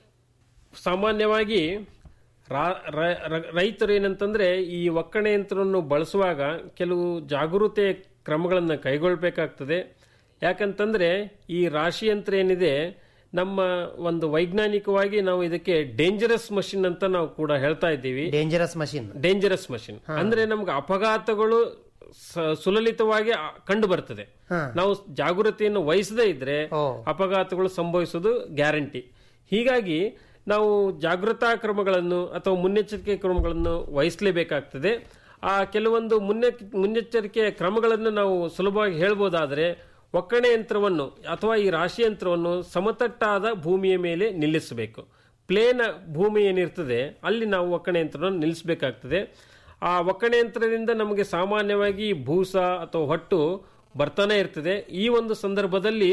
ಸಾಮಾನ್ಯವಾಗಿ ರಾ- ರ- ರ- ರೈತರು ಏನಂತಂದ್ರೆ ಈ ಒಕ್ಕಣೆ ಯಂತ್ರವನ್ನು ಬಳಸುವಾಗ ಕೆಲವು ಜಾಗೃತೆ ಕ್ರಮಗಳನ್ನು ಕೈಗೊಳ್ಳಬೇಕಾಗ್ತದೆ ಯಾಕಂತಂದ್ರೆ ಈ ರಾಶಿ ಯಂತ್ರ ಏನಿದೆ ನಮ್ಮ ಒಂದು ವೈಜ್ಞಾನಿಕವಾಗಿ ನಾವು ಇದಕ್ಕೆ ಡೇಂಜರಸ್ ಮಷಿನ್ ಅಂತ ನಾವು ಕೂಡ ಹೇಳ್ತಾ ಇದ್ದೀವಿ ಡೇಂಜರಸ್ ಮಷಿನ್ ಡೇಂಜರಸ್ ಮಷಿನ್ ಅಂದ್ರೆ ನಮ್ಗೆ ಅಪಘಾತಗಳು ಸ- ಸುಲಲಿತವಾಗಿ ಆ- ಕಂಡು ಬರ್ತದೆ ನಾವು ಜಾಗೃತಿಯನ್ನು ವಹಿಸದೇ ಇದ್ರೆ ಅಪಘಾತಗಳು ಸಂಭವಿಸೋದು ಗ್ಯಾರಂಟಿ ಹೀಗಾಗಿ ನಾವು ಜಾಗೃತಾ ಕ್ರಮಗಳನ್ನು ಅಥವಾ ಮುನ್ನೆಚ್ಚರಿಕೆ ಕ್ರಮಗಳನ್ನು ವಹಿಸಲೇಬೇಕಾಗ್ತದೆ ಆ ಕೆಲವೊಂದು ಮುನ್ನೆ ಮುನ್ನೆಚ್ಚರಿಕೆ ಕ್ರಮಗಳನ್ನು ನಾವು ಸುಲಭವಾಗಿ ಹೇಳ್ಬೋದಾದ್ರೆ ಒಕ್ಕಣೆ ಯಂತ್ರವನ್ನು ಅಥವಾ ಈ ರಾಶಿ ಯಂತ್ರವನ್ನು ಸಮತಟ್ಟಾದ ಭೂಮಿಯ ಮೇಲೆ ನಿಲ್ಲಿಸಬೇಕು ಪ್ಲೇನ್ ಭೂಮಿ ಏನಿರ್ತದೆ ಅಲ್ಲಿ ನಾವು ಒಕ್ಕಣೆ ಯಂತ್ರವನ್ನು ನಿಲ್ಲಿಸಬೇಕಾಗ್ತದೆ ಆ ಒಕ್ಕಣೆ ಯಂತ್ರದಿಂದ ನಮಗೆ ಸಾಮಾನ್ಯವಾಗಿ ಭೂಸ ಅಥವಾ ಹೊಟ್ಟು ಬರ್ತಾನೆ ಇರ್ತದೆ ಈ ಒಂದು ಸಂದರ್ಭದಲ್ಲಿ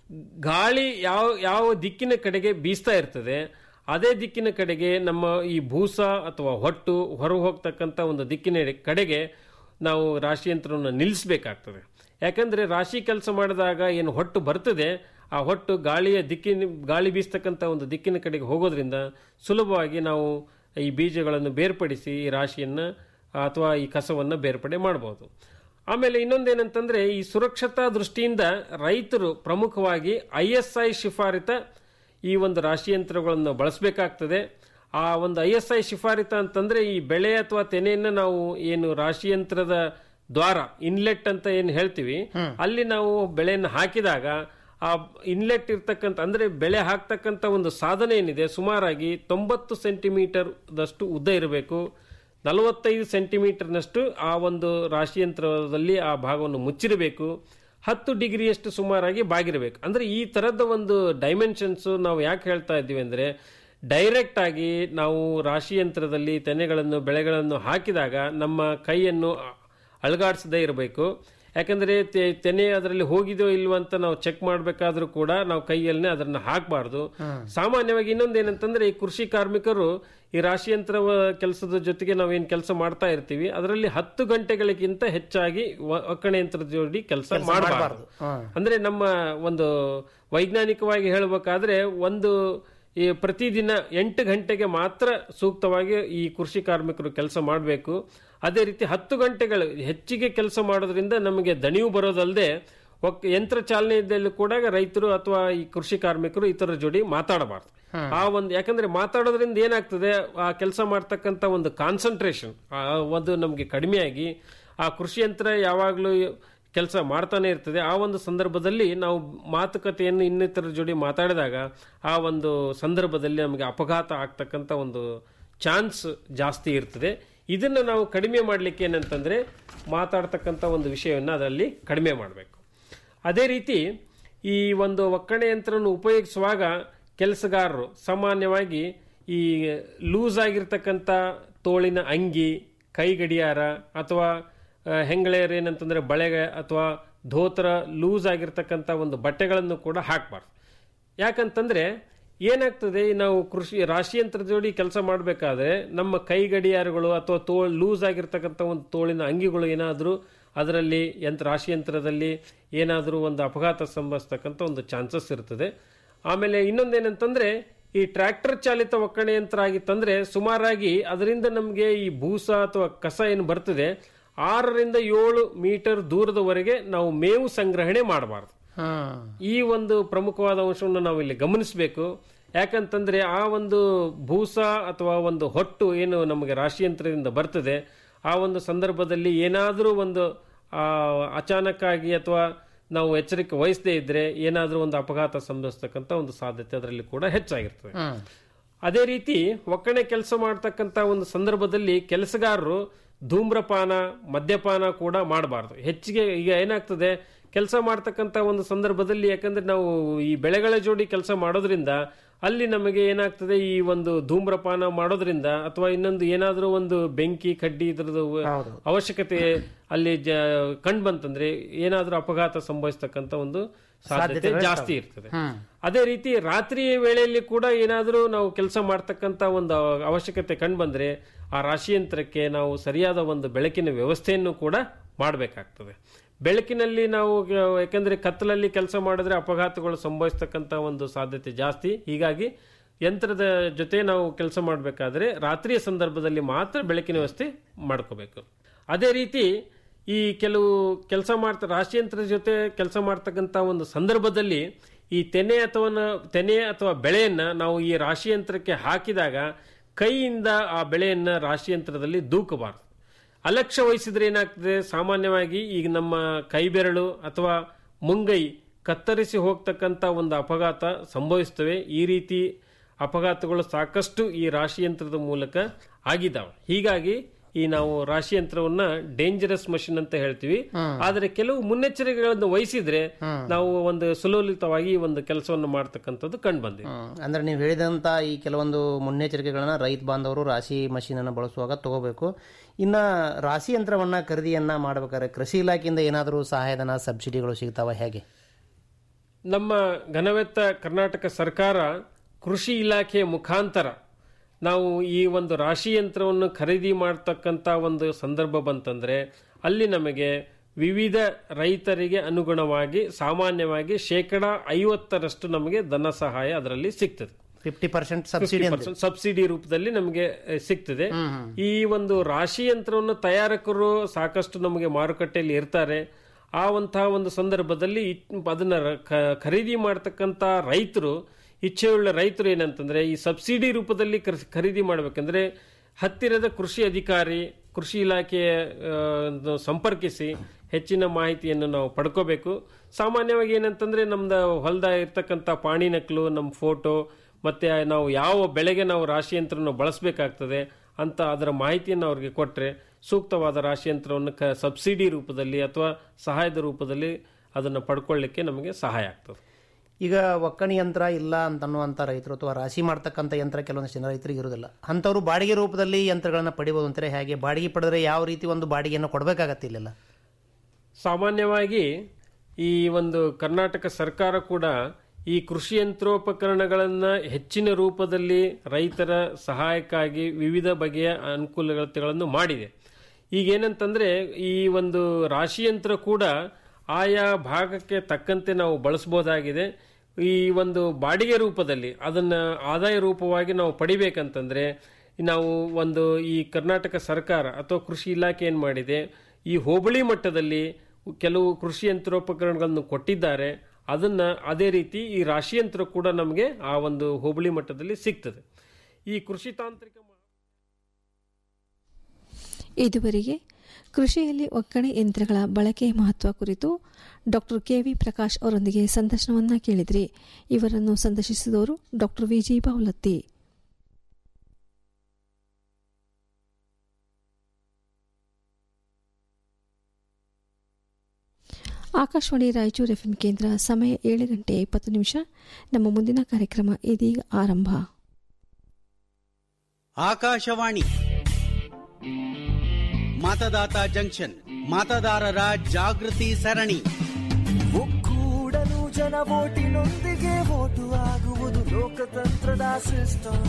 ಗಾಳಿ ಯಾವ ಯಾವ ದಿಕ್ಕಿನ ಕಡೆಗೆ ಬೀಸ್ತಾ ಇರ್ತದೆ ಅದೇ ದಿಕ್ಕಿನ ಕಡೆಗೆ ನಮ್ಮ ಈ ಭೂಸ ಅಥವಾ ಹೊಟ್ಟು ಹೊರ ಹೋಗ್ತಕ್ಕಂಥ ಒಂದು ದಿಕ್ಕಿನ ಕಡೆಗೆ ನಾವು ರಾಶಿ ಯಂತ್ರವನ್ನು ನಿಲ್ಲಿಸಬೇಕಾಗ್ತದೆ ಯಾಕಂದ್ರೆ ರಾಶಿ ಕೆಲಸ ಮಾಡಿದಾಗ ಏನು ಹೊಟ್ಟು ಬರ್ತದೆ ಆ ಹೊಟ್ಟು ಗಾಳಿಯ ದಿಕ್ಕಿನ ಗಾಳಿ ಬೀಸ್ತಕ್ಕಂಥ ಒಂದು ದಿಕ್ಕಿನ ಕಡೆಗೆ ಹೋಗೋದ್ರಿಂದ ಸುಲಭವಾಗಿ ನಾವು ಈ ಬೀಜಗಳನ್ನು ಬೇರ್ಪಡಿಸಿ ಈ ರಾಶಿಯನ್ನು ಅಥವಾ ಈ ಕಸವನ್ನು ಬೇರ್ಪಡೆ ಮಾಡಬಹುದು ಆಮೇಲೆ ಇನ್ನೊಂದೇನಂತಂದ್ರೆ ಈ ಸುರಕ್ಷತಾ ದೃಷ್ಟಿಯಿಂದ ರೈತರು ಪ್ರಮುಖವಾಗಿ ಐ ಎಸ್ ಐ ಶಿಫಾರಿತ ಈ ಒಂದು ರಾಶಿ ಯಂತ್ರಗಳನ್ನು ಬಳಸಬೇಕಾಗ್ತದೆ ಆ ಒಂದು ಐ ಎಸ್ ಐ ಶಿಫಾರಿತ ಅಂತಂದ್ರೆ ಈ ಬೆಳೆ ಅಥವಾ ತೆನೆಯನ್ನು ನಾವು ಏನು ರಾಶಿ ಯಂತ್ರದ ದ್ವಾರ ಇನ್ಲೆಟ್ ಅಂತ ಏನು ಹೇಳ್ತೀವಿ ಅಲ್ಲಿ ನಾವು ಬೆಳೆಯನ್ನು ಹಾಕಿದಾಗ ಆ ಇನ್ಲೆಟ್ ಇರ್ತಕ್ಕಂಥ ಅಂದ್ರೆ ಬೆಳೆ ಹಾಕ್ತಕ್ಕಂಥ ಒಂದು ಸಾಧನ ಏನಿದೆ ಸುಮಾರಾಗಿ ತೊಂಬತ್ತು ಸೆಂಟಿಮೀಟರ್ ದಷ್ಟು ಉದ್ದ ಇರಬೇಕು ನಲವತ್ತೈದು ಸೆಂಟಿಮೀಟರ್ನಷ್ಟು ಆ ಒಂದು ರಾಶಿ ಯಂತ್ರದಲ್ಲಿ ಆ ಭಾಗವನ್ನು ಮುಚ್ಚಿರಬೇಕು ಹತ್ತು ಡಿಗ್ರಿಯಷ್ಟು ಸುಮಾರಾಗಿ ಬಾಗಿರಬೇಕು ಅಂದ್ರೆ ಈ ತರದ ಒಂದು ಡೈಮೆನ್ಷನ್ಸ್ ನಾವು ಯಾಕೆ ಹೇಳ್ತಾ ಇದ್ದೀವಿ ಅಂದ್ರೆ ಡೈರೆಕ್ಟ್ ಆಗಿ ನಾವು ರಾಶಿ ಯಂತ್ರದಲ್ಲಿ ತೆನೆಗಳನ್ನು ಬೆಳೆಗಳನ್ನು ಹಾಕಿದಾಗ ನಮ್ಮ ಕೈಯನ್ನು ಅಳಗಾಡಿಸದೇ ಇರಬೇಕು ಯಾಕಂದ್ರೆ ತೆ- ತೆನೆ ಅದರಲ್ಲಿ ಹೋಗಿದೋ ಇಲ್ವೋ ಅಂತ ನಾವು ಚೆಕ್ ಮಾಡಬೇಕಾದ್ರೂ ಕೂಡ ನಾವು ಕೈಯಲ್ಲೇ ಅದನ್ನ ಹಾಕಬಾರ್ದು ಸಾಮಾನ್ಯವಾಗಿ ಇನ್ನೊಂದೇನಂತಂದ್ರೆ ಈ ಕೃಷಿ ಕಾರ್ಮಿಕರು ಈ ರಾಶಿ ಯಂತ್ರ ಕೆಲಸದ ಜೊತೆಗೆ ನಾವೇನ್ ಕೆಲಸ ಮಾಡ್ತಾ ಇರ್ತೀವಿ ಅದರಲ್ಲಿ ಹತ್ತು ಗಂಟೆಗಳಿಗಿಂತ ಹೆಚ್ಚಾಗಿ ವ- ಒಕ್ಕಣೆ ಯಂತ್ರದ ಜೋಡಿ ಕೆಲಸ ಕೆಲ್ಸ ಮಾಡಬಾರ್ದು ಮಾಡ್ಬಾರ್ದು. ಹಾ. ಅಂದ್ರೆ ನಮ್ಮ ಒಂದು ವೈಜ್ಞಾನಿಕವಾಗಿ ಹೇಳಬೇಕಾದ್ರೆ ಒಂದು ಈ ಪ್ರತಿದಿನ ಎಂಟು ಗಂಟೆಗೆ ಮಾತ್ರ ಸೂಕ್ತವಾಗಿ ಈ ಕೃಷಿ ಕಾರ್ಮಿಕರು ಕೆಲಸ ಮಾಡಬೇಕು ಅದೇ ರೀತಿ ಹತ್ತು ಗಂಟೆಗಳು ಹೆಚ್ಚಿಗೆ ಕೆಲಸ ಮಾಡೋದ್ರಿಂದ ನಮಗೆ ದಣಿವು ಬರೋದಲ್ಲದೆ ಒಕ್- ಯಂತ್ರ ಚಾಲನೆಯಲ್ಲಿ ಕೂಡ ರೈತರು ಅಥವಾ ಈ ಕೃಷಿ ಕಾರ್ಮಿಕರು ಇತರ ಜೋಡಿ ಮಾತಾಡಬಾರ್ದು ಆ ಒಂದು ಯಾಕಂದ್ರೆ ಮಾತಾಡೋದ್ರಿಂದ ಏನಾಗ್ತದೆ ಆ ಕೆಲಸ ಮಾಡ್ತಕ್ಕಂಥ ಒಂದು ಕಾನ್ಸಂಟ್ರೇಷನ್ ಒಂದು ನಮಗೆ ಕಡಿಮೆಯಾಗಿ ಆ ಕೃಷಿ ಯಂತ್ರ ಯಾವಾಗಲೂ ಕೆಲಸ ಮಾಡ್ತಾನೆ ಇರ್ತದೆ ಆ ಒಂದು ಸಂದರ್ಭದಲ್ಲಿ ನಾವು ಮಾತುಕತೆಯನ್ನು ಇನ್ನಿತರ ಜೋಡಿ ಮಾತಾಡಿದಾಗ ಆ ಒಂದು ಸಂದರ್ಭದಲ್ಲಿ ನಮಗೆ ಅಪಘಾತ ಆಗ್ತಕ್ಕಂಥ ಒಂದು ಚಾನ್ಸ್ ಜಾಸ್ತಿ ಇರ್ತದೆ ಇದನ್ನು ನಾವು ಕಡಿಮೆ ಮಾಡಲಿಕ್ಕೆ ಏನಂತಂದರೆ ಮಾತಾಡ್ತಕ್ಕಂಥ ಒಂದು ವಿಷಯವನ್ನು ಅದರಲ್ಲಿ ಕಡಿಮೆ ಮಾಡಬೇಕು ಅದೇ ರೀತಿ ಈ ಒಂದು ಒಕ್ಕಣೆ ಯಂತ್ರವನ್ನು ಉಪಯೋಗಿಸುವಾಗ ಕೆಲಸಗಾರರು ಸಾಮಾನ್ಯವಾಗಿ ಈ ಲೂಸ್ ಆಗಿರ್ತಕ್ಕಂಥ ತೋಳಿನ ಅಂಗಿ ಕೈ ಗಡಿಯಾರ ಅಥವಾ ಆ, ಹೆಂಗಳೆಯರು ಏನಂತಂದ್ರೆ ಬಳೆಗೆ ಅಥವಾ ಧೋತ್ರ ಲೂಸ್ ಆಗಿರ್ತಕ್ಕಂಥ ಒಂದು ಬಟ್ಟೆಗಳನ್ನು ಕೂಡ ಹಾಕಬಾರ್ದು ಯಾಕಂತಂದ್ರೆ ಏನಾಗ್ತದೆ ನಾವು ಕೃಷಿ ರಾಶಿಯಂತ್ರ ಜೋಡಿ ಕೆಲಸ ಮಾಡಬೇಕಾದ್ರೆ ನಮ್ಮ ಕೈ ಗಡಿಯಾರಗಳು ಅಥವಾ ತೋಳ್ ಲೂಸ್ ಆಗಿರ್ತಕ್ಕಂಥ ಒಂದು ತೋಳಿನ ಅಂಗಿಗಳು ಏನಾದರೂ ಅದರಲ್ಲಿ ಯಂತ್ರ ರಾಶಿಯಂತ್ರದಲ್ಲಿ ಏನಾದರೂ ಒಂದು ಅಪಘಾತ ಸಂಭವಿಸ್ತಕ್ಕಂಥ ಒಂದು ಚಾನ್ಸಸ್ ಇರ್ತದೆ ಆಮೇಲೆ ಇನ್ನೊಂದೇನಂತಂದ್ರೆ ಈ ಟ್ರ್ಯಾಕ್ಟರ್ ಚಾಲಿತ ಒಕ್ಕಣೆ ಯಂತ್ರ ಆಗಿತ್ತಂದ್ರೆ ಸುಮಾರಾಗಿ ಅದರಿಂದ ನಮಗೆ ಈ ಭೂಸ ಅಥವಾ ಕಸ ಏನು ಬರ್ತದೆ ಆರರಿಂದ ಏಳು ಮೀಟರ್ ದೂರದವರೆಗೆ ನಾವು ಮೇವು ಸಂಗ್ರಹಣೆ ಮಾಡಬಾರ್ದು ಈ ಒಂದು ಪ್ರಮುಖವಾದ ಅಂಶವನ್ನು ನಾವು ಇಲ್ಲಿ ಗಮನಿಸಬೇಕು ಯಾಕಂತಂದ್ರೆ ಆ ಒಂದು ಭೂಸ ಅಥವಾ ಒಂದು ಹೊಟ್ಟು ಏನು ನಮಗೆ ರಾಶಿಯಂತ್ರದಿಂದ ಬರ್ತದೆ ಆ ಒಂದು ಸಂದರ್ಭದಲ್ಲಿ ಏನಾದರೂ ಒಂದು ಆ, ಅಚಾನಕ್ಕಾಗಿ ಅಥವಾ ನಾವು ಎಚ್ಚರಿಕೆ ವಹಿಸದೇ ಇದ್ರೆ ಏನಾದರೂ ಒಂದು ಅಪಘಾತ ಸಂಭವಿಸ್ತಕ್ಕಂಥ ಒಂದು ಸಾಧ್ಯತೆ ಅದರಲ್ಲಿ ಕೂಡ ಹೆಚ್ಚಾಗಿರ್ತದೆ ಅದೇ ರೀತಿ ಒಕ್ಕಣೆ ಕೆಲಸ ಮಾಡ್ತಕ್ಕಂಥ ಒಂದು ಸಂದರ್ಭದಲ್ಲಿ ಕೆಲಸಗಾರರು ಧೂಮ್ರಪಾನ ಮದ್ಯಪಾನ ಕೂಡ ಮಾಡಬಾರ್ದು ಹೆಚ್ಚಿಗೆ ಈಗ ಏನಾಗ್ತದೆ ಕೆಲಸ ಮಾಡ್ತಕ್ಕಂಥ ಒಂದು ಸಂದರ್ಭದಲ್ಲಿ ಯಾಕಂದ್ರೆ ನಾವು ಈ ಬೆಳೆಗಳ ಜೋಡಿ ಕೆಲಸ ಮಾಡೋದ್ರಿಂದ ಅಲ್ಲಿ ನಮಗೆ ಏನಾಗ್ತದೆ ಈ ಒಂದು ಧೂಮ್ರಪಾನ ಮಾಡೋದ್ರಿಂದ ಅಥವಾ ಇನ್ನೊಂದು ಏನಾದರೂ ಒಂದು ಬೆಂಕಿ ಕಡ್ಡಿ ಇದ್ರದ್ದು ಅವಶ್ಯಕತೆ ಅಲ್ಲಿ ಜ ಕಂಡು ಬಂತಂದ್ರೆ ಏನಾದರೂ ಅಪಘಾತ ಸಂಭವಿಸ್ತಕ್ಕಂಥ ಒಂದು ಸಾಧ್ಯತೆ ಸಾಧ್ಯತೆಗಳು ಜಾಸ್ತಿ ಇರ್ತವೆ. ಇರ್ತದೆ ಅದೇ ರೀತಿ ರಾತ್ರಿ ವೇಳೆಯಲ್ಲಿ ಕೂಡ ಏನಾದರೂ ನಾವು ಕೆಲಸ ಮಾಡ್ತಕ್ಕಂಥ ಒಂದು ಅವಶ್ಯಕತೆ ಕಂಡು ಬಂದ್ರೆ ಆ ರಾಶಿಯಂತ್ರಕ್ಕೆ ನಾವು ಸರಿಯಾದ ಒಂದು ಬೆಳಕಿನ ವ್ಯವಸ್ಥೆಯನ್ನು ಕೂಡ ಮಾಡಬೇಕಾಗ್ತದೆ ಬೆಳಕಿನಲ್ಲಿ ನಾವು ಗ- ಯಾಕಂದ್ರೆ ಕತ್ತಲಲ್ಲಿ ಕೆಲಸ ಮಾಡಿದ್ರೆ ಅಪಘಾತಗಳು ಸಂಭವಿಸ್ತಕ್ಕಂಥ ಒಂದು ಸಾಧ್ಯತೆ ಜಾಸ್ತಿ ಹೀಗಾಗಿ ಯಂತ್ರದ ಜೊತೆ ನಾವು ಕೆಲಸ ಮಾಡಬೇಕಾದ್ರೆ ರಾತ್ರಿಯ ಸಂದರ್ಭದಲ್ಲಿ ಮಾತ್ರ ಬೆಳಕಿನ ವ್ಯವಸ್ಥೆ ಮಾಡ್ಕೋಬೇಕು ಅದೇ ರೀತಿ ಈ ಕೆಲವು ಕೆಲಸ ಮಾಡ್ತಾ ರಾಶಿಯಂತ್ರದ ಜೊತೆ ಕೆಲಸ ಮಾಡ್ತಕ್ಕಂಥ ಒಂದು ಸಂದರ್ಭದಲ್ಲಿ ಈ ತೆನೆ ಅಥವಾ ನ- ತೆನೆ ಅಥವಾ ಬೆಳೆಯನ್ನ ನಾವು ಈ ರಾಶಿಯಂತ್ರಕ್ಕೆ ಹಾಕಿದಾಗ ಕೈಯಿಂದ ಆ ಬೆಳೆಯನ್ನ ರಾಶಿಯಂತ್ರದಲ್ಲಿ ದೂಕಬಾರದು ಅಲಕ್ಷ್ಯ ವಹಿಸಿದ್ರೆ ಏನಾಗ್ತದೆ ಸಾಮಾನ್ಯವಾಗಿ ಈಗ ನಮ್ಮ ಕೈ ಬೆರಳು ಅಥವಾ ಮುಂಗೈ ಕತ್ತರಿಸಿ ಹೋಗ್ತಕ್ಕಂಥ ಒಂದು ಅಪಘಾತ ಸಂಭವಿಸ್ತವೆ ಈ ರೀತಿ ಅಪಘಾತಗಳು ಸಾಕಷ್ಟು ಈ ರಾಶಿಯಂತ್ರದ ಮೂಲಕ ಆಗಿದ್ದಾವೆ ಹೀಗಾಗಿ ಈ ನಾವು ರಾಶಿಯಂತ್ರವನ್ನ ಡೇಂಜರಸ್ ಮಷಿನ್ ಅಂತ ಹೇಳ್ತೀವಿ ಆದರೆ ಕೆಲವು ಮುನ್ನೆಚ್ಚರಿಕೆಗಳನ್ನು ವಹಿಸಿದ್ರೆ ನಾವು ಒಂದು ಸುಲಲಿತವಾಗಿ ಈ ಒಂದು ಕೆಲಸವನ್ನು ಮಾಡ್ತಕ್ಕಂಥದ್ದು ಕಂಡು ಬಂದಿದೆ ಹ್ಮ್. ಅಂದ್ರೆ ನೀವು ಹೇಳಿದಂತ ಈ ಕೆಲವೊಂದು ಮುನ್ನೆಚ್ಚರಿಕೆಗಳನ್ನ ರೈತ ಬಾಂಧವರು ರಾಶಿ ಮಷೀನ್ ಅನ್ನು ಬಳಸುವಾಗ ತಗೋಬೇಕು ಇನ್ನ ರಾಶಿ ಯಂತ್ರವನ್ನ ಖರೀದಿಯನ್ನ ಮಾಡ್ಬೇಕಾದ್ರೆ ಕೃಷಿ ಇಲಾಖೆಯಿಂದ ಏನಾದರೂ ಸಹಾಯಧನ ಸಬ್ಸಿಡಿಗಳು ಸಿಗ್ತಾವ ಹೇಗೆ ನಮ್ಮ ಘನವೆತ್ತ ಕರ್ನಾಟಕ ಸರ್ಕಾರ ಕೃಷಿ ಇಲಾಖೆಯ ಮುಖಾಂತರ ನಾವು ಈ ಒಂದು ರಾಶಿ ಯಂತ್ರವನ್ನು ಖರೀದಿ ಮಾಡ್ತಕ್ಕಂಥ ಒಂದು ಸಂದರ್ಭ ಬಂತಂದ್ರೆ ಅಲ್ಲಿ ನಮಗೆ ವಿವಿಧ ರೈತರಿಗೆ ಅನುಗುಣವಾಗಿ ಸಾಮಾನ್ಯವಾಗಿ ಶೇಕಡ ಐವತ್ತರಷ್ಟು ನಮಗೆ ಧನ ಸಹಾಯ ಅದರಲ್ಲಿ ಸಿಗ್ತದೆ ಫಿಫ್ಟಿ ಪರ್ಸೆಂಟ್ ಸಬ್ಸಿಡಿ ಅಂತ 50% ಸಬ್ಸಿಡಿ ರೂಪದಲ್ಲಿ ನಮಗೆ ಅಹ್, ಸಿಗ್ತದೆ ಈ ಒಂದು ರಾಶಿ ಯಂತ್ರವನ್ನು ತಯಾರಕರು ಸಾಕಷ್ಟು ನಮಗೆ ಮಾರುಕಟ್ಟೆಯಲ್ಲಿ ಇರ್ತಾರೆ ಆ ಒಂತಹ ಒಂದು ಸಂದರ್ಭದಲ್ಲಿ ಇಟ್- ಅದನ್ನ ರ- ಕ- ಖರೀದಿ ಮಾಡ್ತಕ್ಕಂತ ರೈತರು ಇಚ್ಛೆಯುಳ್ಳ ರೈತರು ಏನಂತಂದ್ರೆ ಈ ಸಬ್ಸಿಡಿ ರೂಪದಲ್ಲಿ ಕರ್- ಖರೀದಿ ಮಾಡ್ಬೇಕಂದ್ರೆ ಹತ್ತಿರದ ಕೃಷಿ ಅಧಿಕಾರಿ ಕೃಷಿ ಇಲಾಖೆಯ ಆ, ಒಂದು ಸಂಪರ್ಕಿಸಿ ಹೆಚ್ಚಿನ ಮಾಹಿತಿಯನ್ನು ನಾವು ಪಡ್ಕೋಬೇಕು ಸಾಮಾನ್ಯವಾಗಿ ಏನಂತಂದ್ರೆ ನಮ್ದು ಹೊಲದ ಇರ್ತಕ್ಕಂಥ ಪಾಣಿ ನಕಲು ನಮ್ಮ ಫೋಟೋ ಮತ್ತೆ ನಾವು ಯಾವ ಬೆಳೆಗೆ ನಾವು ರಾಶಿಯಂತ್ರವನ್ನು ಬಳಸಬೇಕಾಗ್ತದೆ ಅಂತ ಅದರ ಮಾಹಿತಿಯನ್ನು ಅವ್ರಿಗೆ ಕೊಟ್ಟರೆ ಸೂಕ್ತವಾದ ರಾಶಿಯಂತ್ರವನ್ನು ಕ ಸಬ್ಸಿಡಿ ರೂಪದಲ್ಲಿ ಅಥವಾ ಸಹಾಯದ ರೂಪದಲ್ಲಿ ಅದನ್ನು ಪಡ್ಕೊಳ್ಳಿಕ್ಕೆ ನಮಗೆ ಸಹಾಯ ಆಗ್ತದೆ ಈಗ ಒಕ್ಕಣಿ ಯಂತ್ರ ಇಲ್ಲ ಅಂತನ್ನುವಂಥ ರೈತರು ಅಥವಾ ರಾಶಿ ಮಾಡ್ತಕ್ಕಂಥ ಯಂತ್ರ ಕೆಲವೊಂದಿಷ್ಟು ಜನ ರೈತರಿಗೆ ಇರುವುದಿಲ್ಲ ಅಂಥವ್ರು ಬಾಡಿಗೆ ರೂಪದಲ್ಲಿ ಯಂತ್ರಗಳನ್ನ ಪಡಿಬೋದು ಅಂತಾರೆ ಹೇಗೆ ಬಾಡಿಗೆ ಪಡೆದ್ರೆ ಯಾವ ರೀತಿ ಒಂದು ಬಾಡಿಗೆಯನ್ನು ಕೊಡಬೇಕಾಗತ್ತೆ ಇಲ್ಲೆಲ್ಲ ಸಾಮಾನ್ಯವಾಗಿ ಈ ಒಂದು ಕರ್ನಾಟಕ ಸರ್ಕಾರ ಕೂಡ ಈ ಕೃಷಿ ಯಂತ್ರೋಪಕರಣಗಳನ್ನು ಹೆಚ್ಚಿನ ರೂಪದಲ್ಲಿ ರೈತರ ಸಹಾಯಕ್ಕಾಗಿ ವಿವಿಧ ಬಗೆಯ ಅನುಕೂಲತೆಗಳನ್ನು ಮಾಡಿದೆ ಈಗ ಏನಂತಂದ್ರೆ ಈ ಒಂದು ರಾಶಿ ಯಂತ್ರ ಕೂಡ ಆಯಾ ಭಾಗಕ್ಕೆ ತಕ್ಕಂತೆ ನಾವು ಬಳಸಬಹುದಾಗಿದೆ ಈ ಒಂದು ಬಾಡಿಗೆ ರೂಪದಲ್ಲಿ ಅದನ್ನ ಆದಾಯ ರೂಪವಾಗಿ ನಾವು ಪಡಿಬೇಕಂತಂದ್ರೆ ನಾವು ಒಂದು ಈ ಕರ್ನಾಟಕ ಸರ್ಕಾರ ಅಥವಾ ಕೃಷಿ ಇಲಾಖೆ ಏನು ಮಾಡಿದೆ ಈ ಹೋಬಳಿ ಮಟ್ಟದಲ್ಲಿ ಕೆಲವು ಕೃಷಿ ಯಂತ್ರೋಪಕರಣಗಳನ್ನು ಕೊಟ್ಟಿದ್ದಾರೆ ಅದನ್ನ ಅದೇ ರೀತಿ ಈ ರಾಶಿ ಯಂತ್ರ ಕೂಡ ನಮಗೆ ಆ ಒಂದು ಹೋಬಳಿ ಮಟ್ಟದಲ್ಲಿ ಸಿಗ್ತದೆ ಈ ಕೃಷಿ ತಾಂತ್ರಿಕ ಇದುವರೆಗೆ ಕೃಷಿಯಲ್ಲಿ ಒಕ್ಕಣೆ ಯಂತ್ರಗಳ ಬಳಕೆಯ ಮಹತ್ವ ಕುರಿತು ಡಾಕ್ಟರ್ ಕೆವಿ ಪ್ರಕಾಶ್ ಅವರೊಂದಿಗೆ ಸಂದರ್ಶನವನ್ನ ಕೇಳಿದ್ರಿ ಇವರನ್ನು ಸಂದರ್ಶಿಸಿದವರು doctor V G Bavalatti Akashvani Raichur FM ಕೇಂದ್ರ ಸಮಯ ಏಳು ಗಂಟೆ ಇಪ್ಪತ್ತು ನಿಮಿಷ ನಮ್ಮ ಮುಂದಿನ ಕಾರ್ಯಕ್ರಮ ಇದೀಗ ಆರಂಭ ಆಕಾಶವಾಣಿ ಮತದಾತ ಜಂಕ್ಷನ್ ಮತದಾರರ ಜಾಗೃತಿ ಸರಣಿ ಒಕ್ಕೂಡಲು ಜನ ಓಟಿನೊಂದಿಗೆ ಓಟು ಆಗುವುದು ಲೋಕತಂತ್ರದ ಸಿಸ್ಟಮ್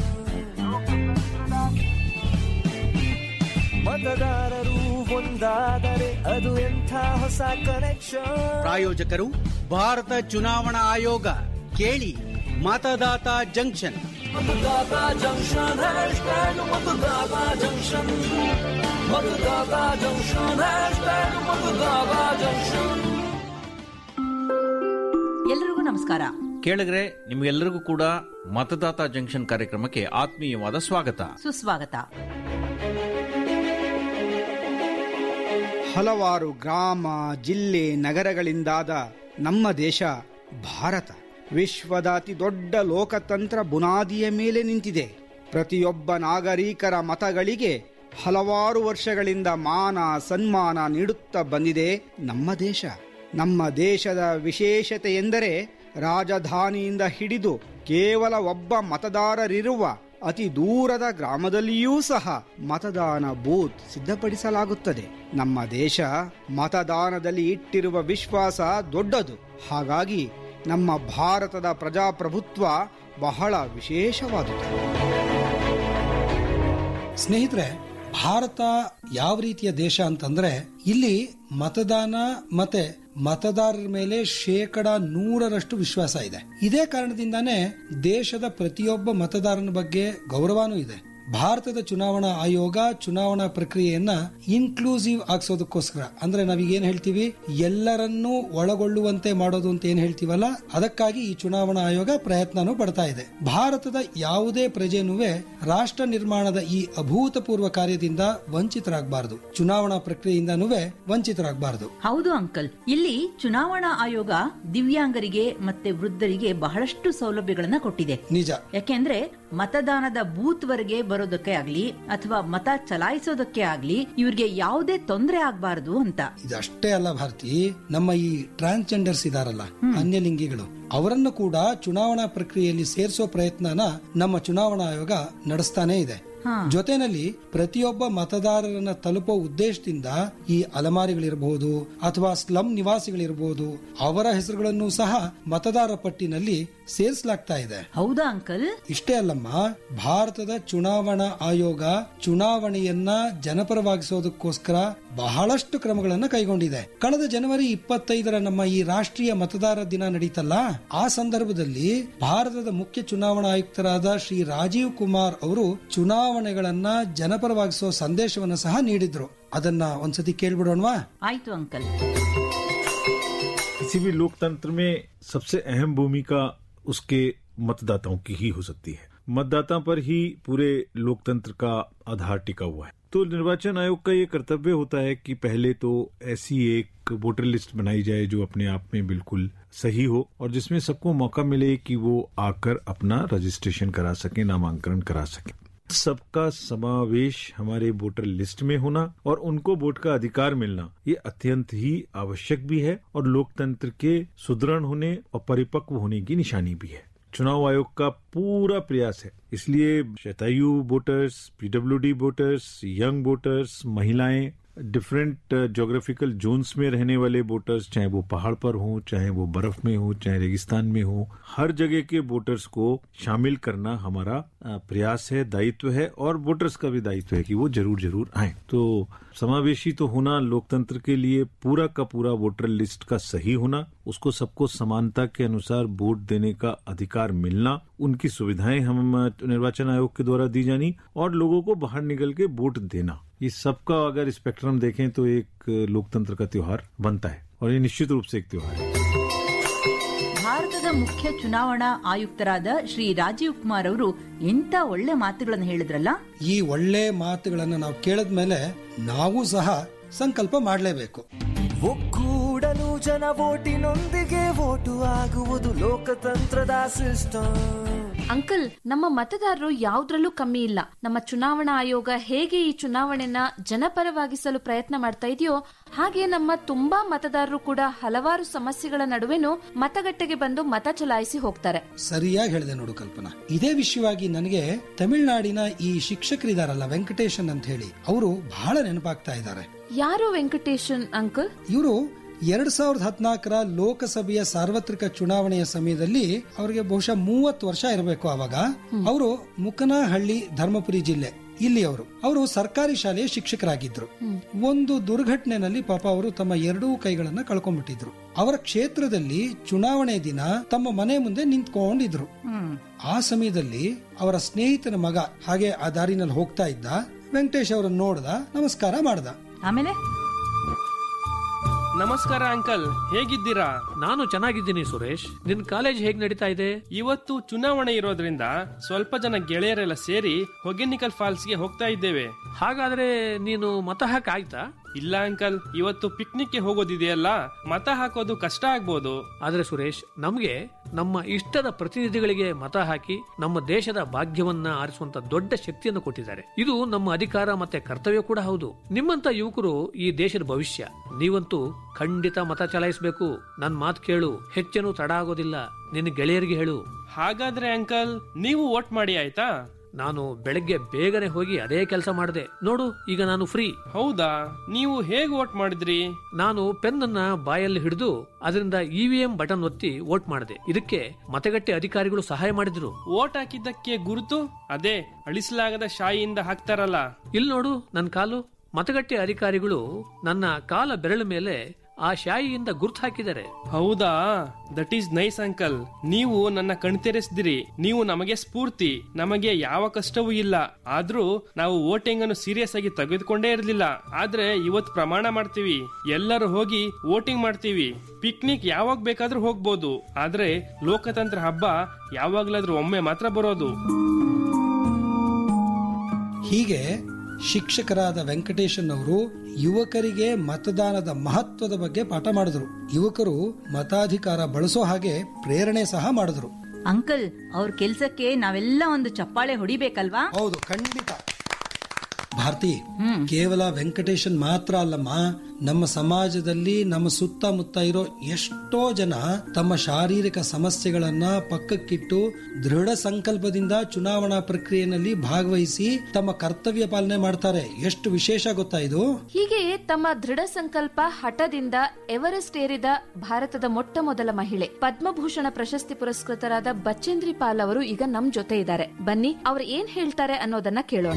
ಮತದಾರರು ಒಂದಾದರೆ ಅದು ಎಂಥ ಹೊಸ ಕನೆಕ್ಷನ್ ಪ್ರಾಯೋಜಕರು ಭಾರತ ಚುನಾವಣಾ ಆಯೋಗ ಕೇಳಿ ಮತದಾತ ಜಂಕ್ಷನ್ ಮತದಾತ ಜಂಕ್ಷನ್ ಹ್ಯಾಶ್ಟ್ಯಾಗ್ ಮತದಾತ ಜಂಕ್ಷನ್ ಮತದಾತ ಜಂಕ್ಷನ್ ಹ್ಯಾಶ್ಟ್ಯಾಗ್ ಮತದಾತ ಜಂಕ್ಷನ್ ಎಲ್ಲರಿಗೂ ನಮಸ್ಕಾರ ಕೇಳಿದ್ರೆ ನಿಮ್ಗೆಲ್ಲರಿಗೂ ಕೂಡ ಮತದಾತ ಜಂಕ್ಷನ್ ಕಾರ್ಯಕ್ರಮಕ್ಕೆ ಆತ್ಮೀಯವಾದ ಸ್ವಾಗತ ಸುಸ್ವಾಗತ ಹಲವಾರು ಗ್ರಾಮ ಜಿಲ್ಲೆ ನಗರಗಳಿಂದಾದ ನಮ್ಮ ದೇಶ ಭಾರತ ವಿಶ್ವದ ಅತಿ ದೊಡ್ಡ ಲೋಕತಂತ್ರ ಬುನಾದಿಯ ಮೇಲೆ ನಿಂತಿದೆ ಪ್ರತಿಯೊಬ್ಬ ನಾಗರಿಕರ ಮತಗಳಿಗೆ ಹಲವಾರು ವರ್ಷಗಳಿಂದ ಮಾನ ಸನ್ಮಾನ ನೀಡುತ್ತಾ ಬಂದಿದೆ ನಮ್ಮ ದೇಶ ನಮ್ಮ ದೇಶದ ವಿಶೇಷತೆ ಎಂದರೆ ರಾಜಧಾನಿಯಿಂದ ಹಿಡಿದು ಕೇವಲ ಒಬ್ಬ ಮತದಾರರಿರುವ ಅತಿ ದೂರದ ಗ್ರಾಮದಲ್ಲಿಯೂ ಸಹ ಮತದಾನ ಬೂತ್ ಸಿದ್ಧಪಡಿಸಲಾಗುತ್ತದೆ ನಮ್ಮ ದೇಶ ಮತದಾನದಲ್ಲಿ ಇಟ್ಟಿರುವ ವಿಶ್ವಾಸ ದೊಡ್ಡದು ಹಾಗಾಗಿ ನಮ್ಮ ಭಾರತದ ಪ್ರಜಾಪ್ರಭುತ್ವ ಬಹಳ ವಿಶೇಷವಾದುದು ಸ್ನೇಹಿತರೆ ಭಾರತ ಯಾವ ರೀತಿಯ ದೇಶ ಅಂತಂದ್ರೆ ಇಲ್ಲಿ ಮತದಾನ ಮತ್ತೆ ಮತದಾರರ ಮೇಲೆ ಶೇಕಡ ನೂರರಷ್ಟು ವಿಶ್ವಾಸ ಇದೆ ಇದೇ ಕಾರಣದಿಂದಾನೇ ದೇಶದ ಪ್ರತಿಯೊಬ್ಬ ಮತದಾರನ ಬಗ್ಗೆ ಗೌರವನೂ ಇದೆ ಭಾರತದ ಚುನಾವಣಾ ಆಯೋಗ ಚುನಾವಣಾ ಪ್ರಕ್ರಿಯೆಯನ್ನ ಇನ್ಕ್ಲೂಸಿವ್ ಆಗ್ಸೋದಕ್ಕೋಸ್ಕರ ಅಂದ್ರೆ ನಾವೀಗ ಏನ್ ಹೇಳ್ತೀವಿ ಎಲ್ಲರನ್ನೂ ಒಳಗೊಳ್ಳುವಂತೆ ಮಾಡೋದು ಅಂತ ಏನ್ ಹೇಳ್ತೀವಲ್ಲ ಅದಕ್ಕಾಗಿ ಈ ಚುನಾವಣಾ ಆಯೋಗ ಪ್ರಯತ್ನನೂ ಪಡ್ತಾ ಇದೆ ಭಾರತದ ಯಾವುದೇ ಪ್ರಜೆನೂ ರಾಷ್ಟ್ರ ನಿರ್ಮಾಣದ ಈ ಅಭೂತಪೂರ್ವ ಕಾರ್ಯದಿಂದ ವಂಚಿತರಾಗಬಾರದು ಚುನಾವಣಾ ಪ್ರಕ್ರಿಯೆಯಿಂದನೂ ವಂಚಿತರಾಗಬಾರದು ಹೌದು ಅಂಕಲ್ ಇಲ್ಲಿ ಚುನಾವಣಾ ಆಯೋಗ ದಿವ್ಯಾಂಗರಿಗೆ ಮತ್ತೆ ವೃದ್ಧರಿಗೆ ಬಹಳಷ್ಟು ಸೌಲಭ್ಯಗಳನ್ನ ಕೊಟ್ಟಿದೆ ನಿಜ ಯಾಕೆಂದ್ರೆ ಮತದಾನದ ಬೂತ್ ವರೆಗೆ ಬರೋದಕ್ಕೆ ಆಗ್ಲಿ ಅಥವಾ ಮತ ಚಲಾಯಿಸೋದಕ್ಕೆ ಆಗ್ಲಿ ಇವ್ರಿಗೆ ಯಾವುದೇ ತೊಂದರೆ ಆಗ್ಬಾರದು ಅಂತ ಇದಷ್ಟೇ ಅಲ್ಲ ಭಾರತಿ ನಮ್ಮ ಈ ಟ್ರಾನ್ಸ್ಜೆಂಡರ್ಸ್ ಇದಾರಲ್ಲ ಅನ್ಯಲಿಂಗಿಗಳು ಅವರನ್ನು ಕೂಡ ಚುನಾವಣಾ ಪ್ರಕ್ರಿಯೆಯಲ್ಲಿ ಸೇರಿಸೋ ಪ್ರಯತ್ನನ ನಮ್ಮ ಚುನಾವಣಾ ಆಯೋಗ ನಡೆಸ್ತಾನೆ ಇದೆ ಜೊತೆನಲ್ಲಿ ಪ್ರತಿಯೊಬ್ಬ ಮತದಾರರನ್ನ ತಲುಪೋ ಉದ್ದೇಶದಿಂದ ಈ ಅಲಮಾರಿಗಳಿರಬಹುದು ಅಥವಾ ಸ್ಲಂ ನಿವಾಸಿಗಳಿರಬಹುದು ಅವರ ಹೆಸರುಗಳನ್ನು ಸಹ ಮತದಾರ ಪಟ್ಟಿನಲ್ಲಿ ಸೇರಿಸಲಾಗ್ತಾ ಇದೆ ಹೌದಾ ಅಂಕಲ್ ಇಷ್ಟೇ ಅಲ್ಲಮ್ಮ ಭಾರತದ ಚುನಾವಣಾ ಆಯೋಗ ಚುನಾವಣೆಯನ್ನ ಜನಪರವಾಗಿಸೋದಕ್ಕೋಸ್ಕರ ಬಹಳಷ್ಟು ಕ್ರಮಗಳನ್ನು ಕೈಗೊಂಡಿದೆ ಕಳೆದ ಜನವರಿ ಇಪ್ಪತ್ತೈದರ ನಮ್ಮ ಈ ರಾಷ್ಟ್ರೀಯ ಮತದಾರ ದಿನ ನಡೀತಲ್ಲ ಆ ಸಂದರ್ಭದಲ್ಲಿ ಭಾರತದ ಮುಖ್ಯ ಚುನಾವಣಾ ಆಯುಕ್ತರಾದ ಶ್ರೀ ರಾಜೀವ್ ಕುಮಾರ್ ಅವರು ಚುನಾವಣೆಗಳನ್ನ ಜನಪರವಾಗಿಸೋ ಸಂದೇಶವನ್ನು ಸಹ ನೀಡಿದ್ರು ಅದನ್ನ ಒಂದ್ಸತಿ ಕೇಳ್ಬಿಡೋಣವಾ ಆಯ್ತು ಅಂಕಲ್ किसी भी लोकतंत्र में सबसे अहम भूमिका उसके मतदाताओं की ही हो सकती है मतदाता पर ही पूरे लोकतंत्र का आधार टिका हुआ है तो निर्वाचन आयोग का ये कर्तव्य होता है कि पहले तो ऐसी एक वोटर लिस्ट बनाई जाए जो अपने आप में बिल्कुल सही हो और जिसमें सबको मौका मिले कि वो आकर अपना रजिस्ट्रेशन करा सके नामांकन करा सके सबका समावेश हमारे वोटर लिस्ट में होना और उनको वोट का अधिकार मिलना ये अत्यंत ही आवश्यक भी है और लोकतंत्र के सुदृढ़ होने और परिपक्व होने की निशानी भी है चुनाव आयोग का पूरा प्रयास है इसलिए शतायु voters PWD voters young voters महिलाएं डिफरेंट जोग्राफिकल जोन्स में रहने वाले वोटर्स चाहे वो पहाड़ पर हों चाहे वो बर्फ में हो चाहे रेगिस्तान में हो हर जगह के वोटर्स को शामिल करना हमारा प्रयास है दायित्व है और वोटर्स का भी दायित्व है कि वो जरूर जरूर आए तो समावेशी तो होना लोकतंत्र के लिए पूरा का पूरा वोटर लिस्ट का सही होना उसको सबको समानता के अनुसार वोट देने का अधिकार मिलना उनकी सुविधाएं हम निर्वाचन आयोग के द्वारा दी जानी और लोगों को बाहर निकल के वोट देना ये सबका अगर स्पेक्ट्रम देखें तो एक लोकतंत्र का त्योहार बनता है और ये निश्चित रूप से एक त्योहार है ಭಾರತದ ಮುಖ್ಯ ಚುನಾವಣಾ ಆಯುಕ್ತರಾದ ಶ್ರೀ ರಾಜೀವ್ ಕುಮಾರ್ ಅವರು ಎಂತ ಒಳ್ಳೆ ಮಾತುಗಳನ್ನು ಹೇಳಿದ್ರಲ್ಲ ಈ ಒಳ್ಳೆ ಮಾತುಗಳನ್ನು ನಾವು ಕೇಳಿದ್ಮೇಲೆ ನಾವು ಸಹ ಸಂಕಲ್ಪ ಮಾಡಲೇಬೇಕು ಒಕ್ಕೂಡಲು ಜನ ಓಟಿನೊಂದಿಗೆ ಓಟು ಆಗುವುದು ಲೋಕತಂತ್ರದ ಸಿಸ್ಟಮ್ ಅಂಕಲ್ ನಮ್ಮ ಮತದಾರರು ಯಾವ್ದ್ರಲ್ಲೂ ಕಮ್ಮಿ ಇಲ್ಲ ನಮ್ಮ ಚುನಾವಣಾ ಆಯೋಗ ಹೇಗೆ ಈ ಚುನಾವಣೆನ ಜನಪರವಾಗಿಸಲು ಪ್ರಯತ್ನ ಮಾಡ್ತಾ ಇದೆಯೋ ಹಾಗೆ ನಮ್ಮ ತುಂಬಾ ಮತದಾರರು ಕೂಡ ಹಲವಾರು ಸಮಸ್ಯೆಗಳ ನಡುವೆನೂ ಮತಗಟ್ಟೆಗೆ ಬಂದು ಮತ ಚಲಾಯಿಸಿ ಹೋಗ್ತಾರೆ ಸರಿಯಾಗಿ ಹೇಳಿದೆ ನೋಡು ಕಲ್ಪನಾ ಇದೇ ವಿಷಯವಾಗಿ ನನಗೆ ತಮಿಳುನಾಡಿನ ಈ ಶಿಕ್ಷಕರಿದಾರಲ್ಲ ವೆಂಕಟೇಶನ್ ಅಂತ ಹೇಳಿ ಅವರು ಬಹಳ ನೆನಪಾಗ್ತಾ ಇದ್ದಾರೆ ಯಾರು ವೆಂಕಟೇಶನ್ ಅಂಕಲ್ ಇವರು ಎರಡ್ ಸಾವಿರದ ಹದಿನಾಲ್ಕರ ಲೋಕಸಭೆಯ ಸಾರ್ವತ್ರಿಕ ಚುನಾವಣೆಯ ಸಮಯದಲ್ಲಿ ಅವರಿಗೆ ಬಹುಶಃ ಮೂವತ್ತು ವರ್ಷ ಇರಬೇಕು ಅವಾಗ ಅವರು ಮುಕನಹಳ್ಳಿ ಧರ್ಮಪುರಿ ಜಿಲ್ಲೆ ಇಲ್ಲಿ ಅವರು ಅವರು ಸರ್ಕಾರಿ ಶಾಲೆಯ ಶಿಕ್ಷಕರಾಗಿದ್ರು ಒಂದು ದುರ್ಘಟನೆಯಲ್ಲಿ ಪಾಪ ಅವರು ತಮ್ಮ ಎರಡೂ ಕೈಗಳನ್ನ ಕಳ್ಕೊಂಡ್ಬಿಟ್ಟಿದ್ರು ಅವರ ಕ್ಷೇತ್ರದಲ್ಲಿ ಚುನಾವಣೆ ದಿನ ತಮ್ಮ ಮನೆ ಮುಂದೆ ನಿಂತ್ಕೊಂಡಿದ್ರು ಆ ಸಮಯದಲ್ಲಿ ಅವರ ಸ್ನೇಹಿತನ ಮಗ ಹಾಗೆ ಆ ದಾರಿನಲ್ಲಿ ಹೋಗ್ತಾ ಇದ್ದ ವೆಂಕಟೇಶ್ ಅವರನ್ನ ನೋಡ್ದ ನಮಸ್ಕಾರ ಮಾಡ್ದ ಆಮೇಲೆ ನಮಸ್ಕಾರ ಅಂಕಲ್ ಹೇಗಿದ್ದೀರಾ ನಾನು ಚೆನ್ನಾಗಿದ್ದೀನಿ ಸುರೇಶ್ ನಿನ್ ಕಾಲೇಜ್ ಹೇಗ್ ನಡೀತಾ ಇದೆ ಇವತ್ತು ಚುನಾವಣೆ ಇರೋದ್ರಿಂದ ಸ್ವಲ್ಪ ಜನ ಗೆಳೆಯರೆಲ್ಲ ಸೇರಿ ಹೊಗೆನಿಕಲ್ ಫಾಲ್ಸ್ಗೆ ಹೋಗ್ತಾ ಇದ್ದೇವೆ ಹಾಗಾದ್ರೆ ನೀನು ಮತ ಹಾಕ ಆಯ್ತಾ ಇಲ್ಲ ಅಂಕಲ್ ಇವತ್ತು ಪಿಕ್ನಿಕ್ಗೆ ಹೋಗೋದಿದೆಯಲ್ಲ ಮತ ಹಾಕೋದು ಕಷ್ಟ ಆಗ್ಬೋದು ಆದ್ರೆ ಸುರೇಶ್ ನಮ್ಗೆ ನಮ್ಮ ಇಷ್ಟದ ಪ್ರತಿನಿಧಿಗಳಿಗೆ ಮತ ಹಾಕಿ ನಮ್ಮ ದೇಶದ ಭಾಗ್ಯವನ್ನ ಆರಿಸುವಂತ ದೊಡ್ಡ ಶಕ್ತಿಯನ್ನು ಕೊಟ್ಟಿದ್ದಾರೆ ಇದು ನಮ್ಮ ಅಧಿಕಾರ ಮತ್ತೆ ಕರ್ತವ್ಯ ಕೂಡ ಹೌದು ನಿಮ್ಮಂತ ಯುವಕರು ಈ ದೇಶದ ಭವಿಷ್ಯ ನೀವಂತೂ ಖಂಡಿತ ಮತ ಚಲಾಯಿಸಬೇಕು ನನ್ ಮಾತು ಕೇಳು ಹೆಚ್ಚೇನು ತಡ ಆಗೋದಿಲ್ಲ ನಿನ್ನ ಗೆಳೆಯರಿಗೆ ಹೇಳು ಹಾಗಾದ್ರೆ ಅಂಕಲ್ ನೀವು ವೋಟ್ ಮಾಡಿ ಆಯ್ತಾ ನಾನು ಬೆಳಗ್ಗೆ ಬೇಗನೆ ಹೋಗಿ ಅದೇ ಕೆಲಸ ಮಾಡಿದೆ ನೋಡು ಈಗ ನಾನು ಫ್ರೀ ಹೌದಾ ನೀವು ಹೇಗ್ ವೋಟ್ ಮಾಡಿದ್ರಿ ನಾನು ಪೆನ್ ಅನ್ನ ಬಾಯಲ್ಲಿ ಹಿಡಿದು ಅದರಿಂದ ಇವಿಎಂ ಬಟನ್ ಒತ್ತಿ ವೋಟ್ ಮಾಡಿದೆ ಇದಕ್ಕೆ ಮತಗಟ್ಟೆ ಅಧಿಕಾರಿಗಳು ಸಹಾಯ ಮಾಡಿದ್ರು ವೋಟ್ ಹಾಕಿದ್ದಕ್ಕೆ ಗುರುತು ಅದೇ ಅಳಿಸಲಾಗದ ಶಾಯಿಯಿಂದ ಹಾಕ್ತಾರಲ್ಲ ಇಲ್ಲಿ ನೋಡು ನನ್ನ ಕಾಲು ಮತಗಟ್ಟೆ ಅಧಿಕಾರಿಗಳು ನನ್ನ ಕಾಲ ಬೆರಳ ಮೇಲೆ ಆ ಶಾಯಿಯಿಂದ ಗುರ್ತು ಹಾಕಿದ್ದಾರೆ ಹೌದಾ ದಟ್ ಈಸ್ ನೈಸ್ ಅಂಕಲ್ ನೀವು ನನ್ನ ಕಣ್ತೆರೆಸಿದಿರಿ ನೀವು ನಮಗೆ ಸ್ಫೂರ್ತಿ ನಮಗೆ ಯಾವ ಕಷ್ಟವೂ ಇಲ್ಲ ಆದ್ರೂ ನಾವು ವೋಟಿಂಗ್ ಅನ್ನು ಸೀರಿಯಸ್ ಆಗಿ ತೆಗೆದುಕೊಂಡೇ ಇರಲಿಲ್ಲ ಆದ್ರೆ ಇವತ್ತು ಪ್ರಮಾಣ ಮಾಡ್ತೀವಿ ಎಲ್ಲರೂ ಹೋಗಿ ವೋಟಿಂಗ್ ಮಾಡ್ತೀವಿ ಪಿಕ್ನಿಕ್ ಯಾವಾಗ ಬೇಕಾದ್ರೂ ಹೋಗ್ಬೋದು ಆದ್ರೆ ಲೋಕತಂತ್ರ ಹಬ್ಬ ಯಾವಾಗ್ಲಾದ್ರೂ ಒಮ್ಮೆ ಮಾತ್ರ ಬರೋದು ಹೀಗೆ ಶಿಕ್ಷಕರಾದ ವೆಂಕಟೇಶನ್ ಅವರು ಯುವಕರಿಗೆ ಮತದಾನದ ಮಹತ್ವದ ಬಗ್ಗೆ ಪಾಠ ಮಾಡಿದ್ರು ಯುವಕರು ಮತಾಧಿಕಾರ ಬಳಸೋ ಹಾಗೆ ಪ್ರೇರಣೆ ಸಹ ಮಾಡಿದ್ರು ಅಂಕಲ್ ಅವ್ರ ಕೆಲ್ಸಕ್ಕೆ ನಾವೆಲ್ಲ ಒಂದು ಚಪ್ಪಾಳೆ ಹೊಡಿಬೇಕಲ್ವಾ ಹೌದು ಖಂಡಿತ ಭಾರತಿ ಕೇವಲ ವೆಂಕಟೇಶನ್ ಮಾತ್ರ ಅಲ್ಲಮ್ಮ ನಮ್ಮ ಸಮಾಜದಲ್ಲಿ ನಮ್ಮ ಸುತ್ತಮುತ್ತ ಇರೋ ಎಷ್ಟೋ ಜನ ತಮ್ಮ ಶಾರೀರಿಕ ಸಮಸ್ಯೆಗಳನ್ನ ಪಕ್ಕಕ್ಕಿಟ್ಟು ದೃಢ ಸಂಕಲ್ಪದಿಂದ ಚುನಾವಣಾ ಪ್ರಕ್ರಿಯೆಯಲ್ಲಿ ಭಾಗವಹಿಸಿ ತಮ್ಮ ಕರ್ತವ್ಯ ಪಾಲನೆ ಮಾಡ್ತಾರೆ ಎಷ್ಟು ವಿಶೇಷ ಗೊತ್ತಾ ಇದು ಹೀಗೆಯೇ ತಮ್ಮ ದೃಢ ಸಂಕಲ್ಪ ಹಠದಿಂದ ಎವರೆಸ್ಟ್ ಏರಿದ ಭಾರತದ ಮೊಟ್ಟ ಮೊದಲ ಮಹಿಳೆ ಪದ್ಮಭೂಷಣ ಪ್ರಶಸ್ತಿ ಪುರಸ್ಕೃತರಾದ ಬಚೇಂದ್ರಿ ಪಾಲ್ ಅವರು ಈಗ ನಮ್ ಜೊತೆ ಇದ್ದಾರೆ ಬನ್ನಿ ಅವ್ರು ಏನ್ ಹೇಳ್ತಾರೆ ಅನ್ನೋದನ್ನ ಕೇಳೋಣ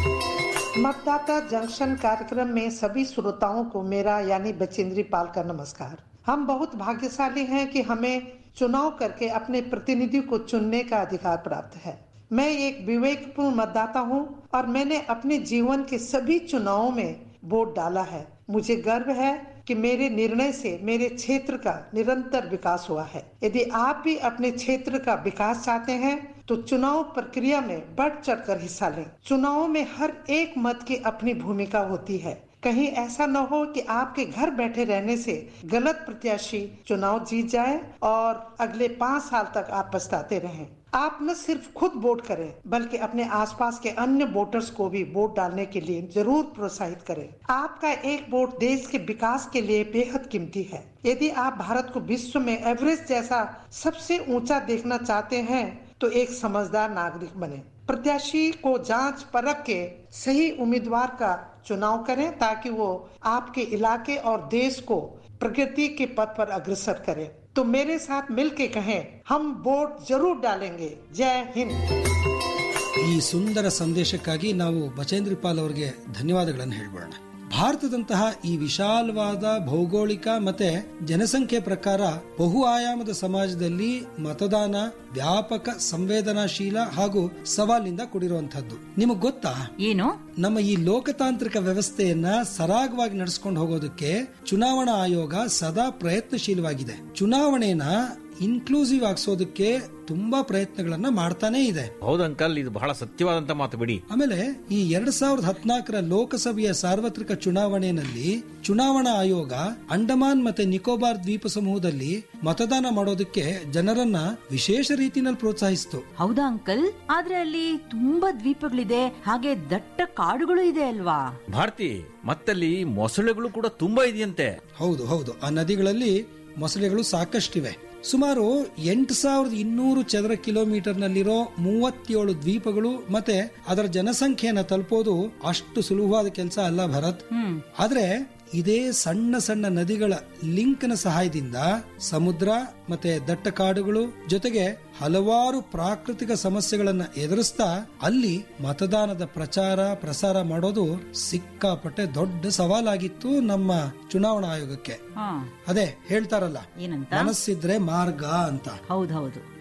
मतदाता जंक्शन कार्यक्रम में सभी श्रोताओं को मेरा यानी बचेंद्री पाल का नमस्कार हम बहुत भाग्यशाली हैं कि हमें चुनाव करके अपने प्रतिनिधि को चुनने का अधिकार प्राप्त है मैं एक विवेकपूर्ण मतदाता हूं और मैंने अपने जीवन के सभी चुनावों में वोट डाला है मुझे गर्व है कि मेरे निर्णय से मेरे क्षेत्र का निरंतर विकास हुआ है यदि आप भी अपने क्षेत्र का विकास चाहते हैं तो चुनाव प्रक्रिया में बढ़ चढ़ कर हिस्सा लें चुनाव में हर एक मत की अपनी भूमिका होती है कहीं ऐसा न हो कि आपके घर बैठे रहने से गलत प्रत्याशी चुनाव जीत जाए और अगले पाँच साल तक आप पछताते रहें आप न सिर्फ खुद वोट करें बल्कि अपने आसपास के अन्य वोटर्स को भी वोट डालने के लिए जरूर प्रोत्साहित करें आपका एक वोट देश के विकास के लिए बेहद कीमती है यदि आप भारत को विश्व में एवरेस्ट जैसा सबसे ऊंचा देखना चाहते हैं तो एक समझदार नागरिक बने प्रत्याशी को जांच परख के सही उम्मीदवार का चुनाव करें ताकि वो आपके इलाके और देश को प्रगति के पथ पर अग्रसर करें तो मेरे साथ मिल के कहें हम वोट जरूर डालेंगे जय हिंद ಈ ಸುಂದರ ಸಂದೇಶಕ್ಕಾಗಿ ನಾವು ಬಚೇಂದ್ರಿ ಪಾಲ್ ಅವರಿಗೆ ಧನ್ಯವಾದಗಳನ್ನು ಹೇಳ್ಬೋಣ ಭಾರತದಂತಹ ಈ ವಿಶಾಲವಾದ ಭೌಗೋಳಿಕ ಮತ್ತೆ ಜನಸಂಖ್ಯೆ ಪ್ರಕಾರ ಬಹು ಆಯಾಮದ ಸಮಾಜದಲ್ಲಿ ಮತದಾನ ವ್ಯಾಪಕ ಸಂವೇದನಾಶೀಲ ಹಾಗೂ ಸವಾಲಿನಿಂದ ಕೂಡಿರುವಂತಹದ್ದು ನಿಮಗ್ ಗೊತ್ತಾ ಏನು ನಮ್ಮ ಈ ಲೋಕತಾಂತ್ರಿಕ ವ್ಯವಸ್ಥೆಯನ್ನ ಸರಾಗವಾಗಿ ನಡೆಸ್ಕೊಂಡು ಹೋಗೋದಕ್ಕೆ ಚುನಾವಣಾ ಆಯೋಗ ಸದಾ ಪ್ರಯತ್ನಶೀಲವಾಗಿದೆ ಚುನಾವಣೆನ ಇನ್ಕ್ಲೂಸಿವ್ ಆಗಿಸೋದಕ್ಕೆ ತುಂಬಾ ಪ್ರಯತ್ನಗಳನ್ನ ಮಾಡ್ತಾನೇ ಇದೆ ಹೌದು ಅಂಕಲ್ ಇದು ಬಹಳ ಸತ್ಯವಾದಂತ ಮಾತು ಬಿಡಿ ಆಮೇಲೆ ಈ ಎರಡ್ ಸಾವಿರದ ಹದಿನಾಲ್ಕರ ಲೋಕಸಭೆಯ ಸಾರ್ವತ್ರಿಕ ಚುನಾವಣೆಯಲ್ಲಿ ಚುನಾವಣಾ ಆಯೋಗ ಅಂಡಮಾನ್ ಮತ್ತೆ ನಿಕೋಬಾರ್ ದ್ವೀಪ ಸಮೂಹದಲ್ಲಿ ಮತದಾನ ಮಾಡೋದಕ್ಕೆ ಜನರನ್ನ ವಿಶೇಷ ರೀತಿಯಲ್ಲಿ ಪ್ರೋತ್ಸಾಹಿಸಿತು ಹೌದಾ ಅಂಕಲ್ ಆದ್ರೆ ಅಲ್ಲಿ ತುಂಬಾ ದ್ವೀಪಗಳಿದೆ ಹಾಗೆ ದಟ್ಟ ಕಾಡುಗಳು ಇದೆ ಅಲ್ವಾ ಭಾರತಿ ಮತ್ತಲ್ಲಿ ಮೊಸಳೆಗಳು ಕೂಡ ತುಂಬಾ ಇದೆಯಂತೆ ಹೌದು ಹೌದು ಆ ನದಿಗಳಲ್ಲಿ ಮೊಸಳೆಗಳು ಸಾಕಷ್ಟಿವೆ ಸುಮಾರು ಎಂಟು ಸಾವಿರದ ಇನ್ನೂರು ಚದರ ಕಿಲೋಮೀಟರ್ನಲ್ಲಿರೋ ಮೂವತ್ತೇಳು ದ್ವೀಪಗಳು ಮತ್ತೆ ಅದರ ಜನಸಂಖ್ಯೆಯನ್ನ ತಲುಪೋದು ಅಷ್ಟು ಸುಲಭವಾದ ಕೆಲಸ ಅಲ್ಲ ಭರತ್ ಆದ್ರೆ ಇದೇ ಸಣ್ಣ ಸಣ್ಣ ನದಿಗಳ ಲಿಂಕ್ನ ಸಹಾಯದಿಂದ ಸಮುದ್ರ ಮತ್ತೆ ದಟ್ಟ ಕಾಡುಗಳು ಜೊತೆಗೆ ಹಲವಾರು ಪ್ರಾಕೃತಿಕ ಸಮಸ್ಯೆಗಳನ್ನ ಎದುರಿಸ್ತಾ ಅಲ್ಲಿ ಮತದಾನದ ಪ್ರಚಾರ ಪ್ರಸಾರ ಮಾಡೋದು ಸಿಕ್ಕಾಪಟ್ಟೆ ದೊಡ್ಡ ಸವಾಲಾಗಿತ್ತು ನಮ್ಮ ಚುನಾವಣಾ ಆಯೋಗಕ್ಕೆ ಅದೇ ಹೇಳ್ತಾರಲ್ಲ ಏನಂತ ಮನಸ್ಸಿದ್ರೆ ಮಾರ್ಗ ಅಂತ ಹೌದೌದು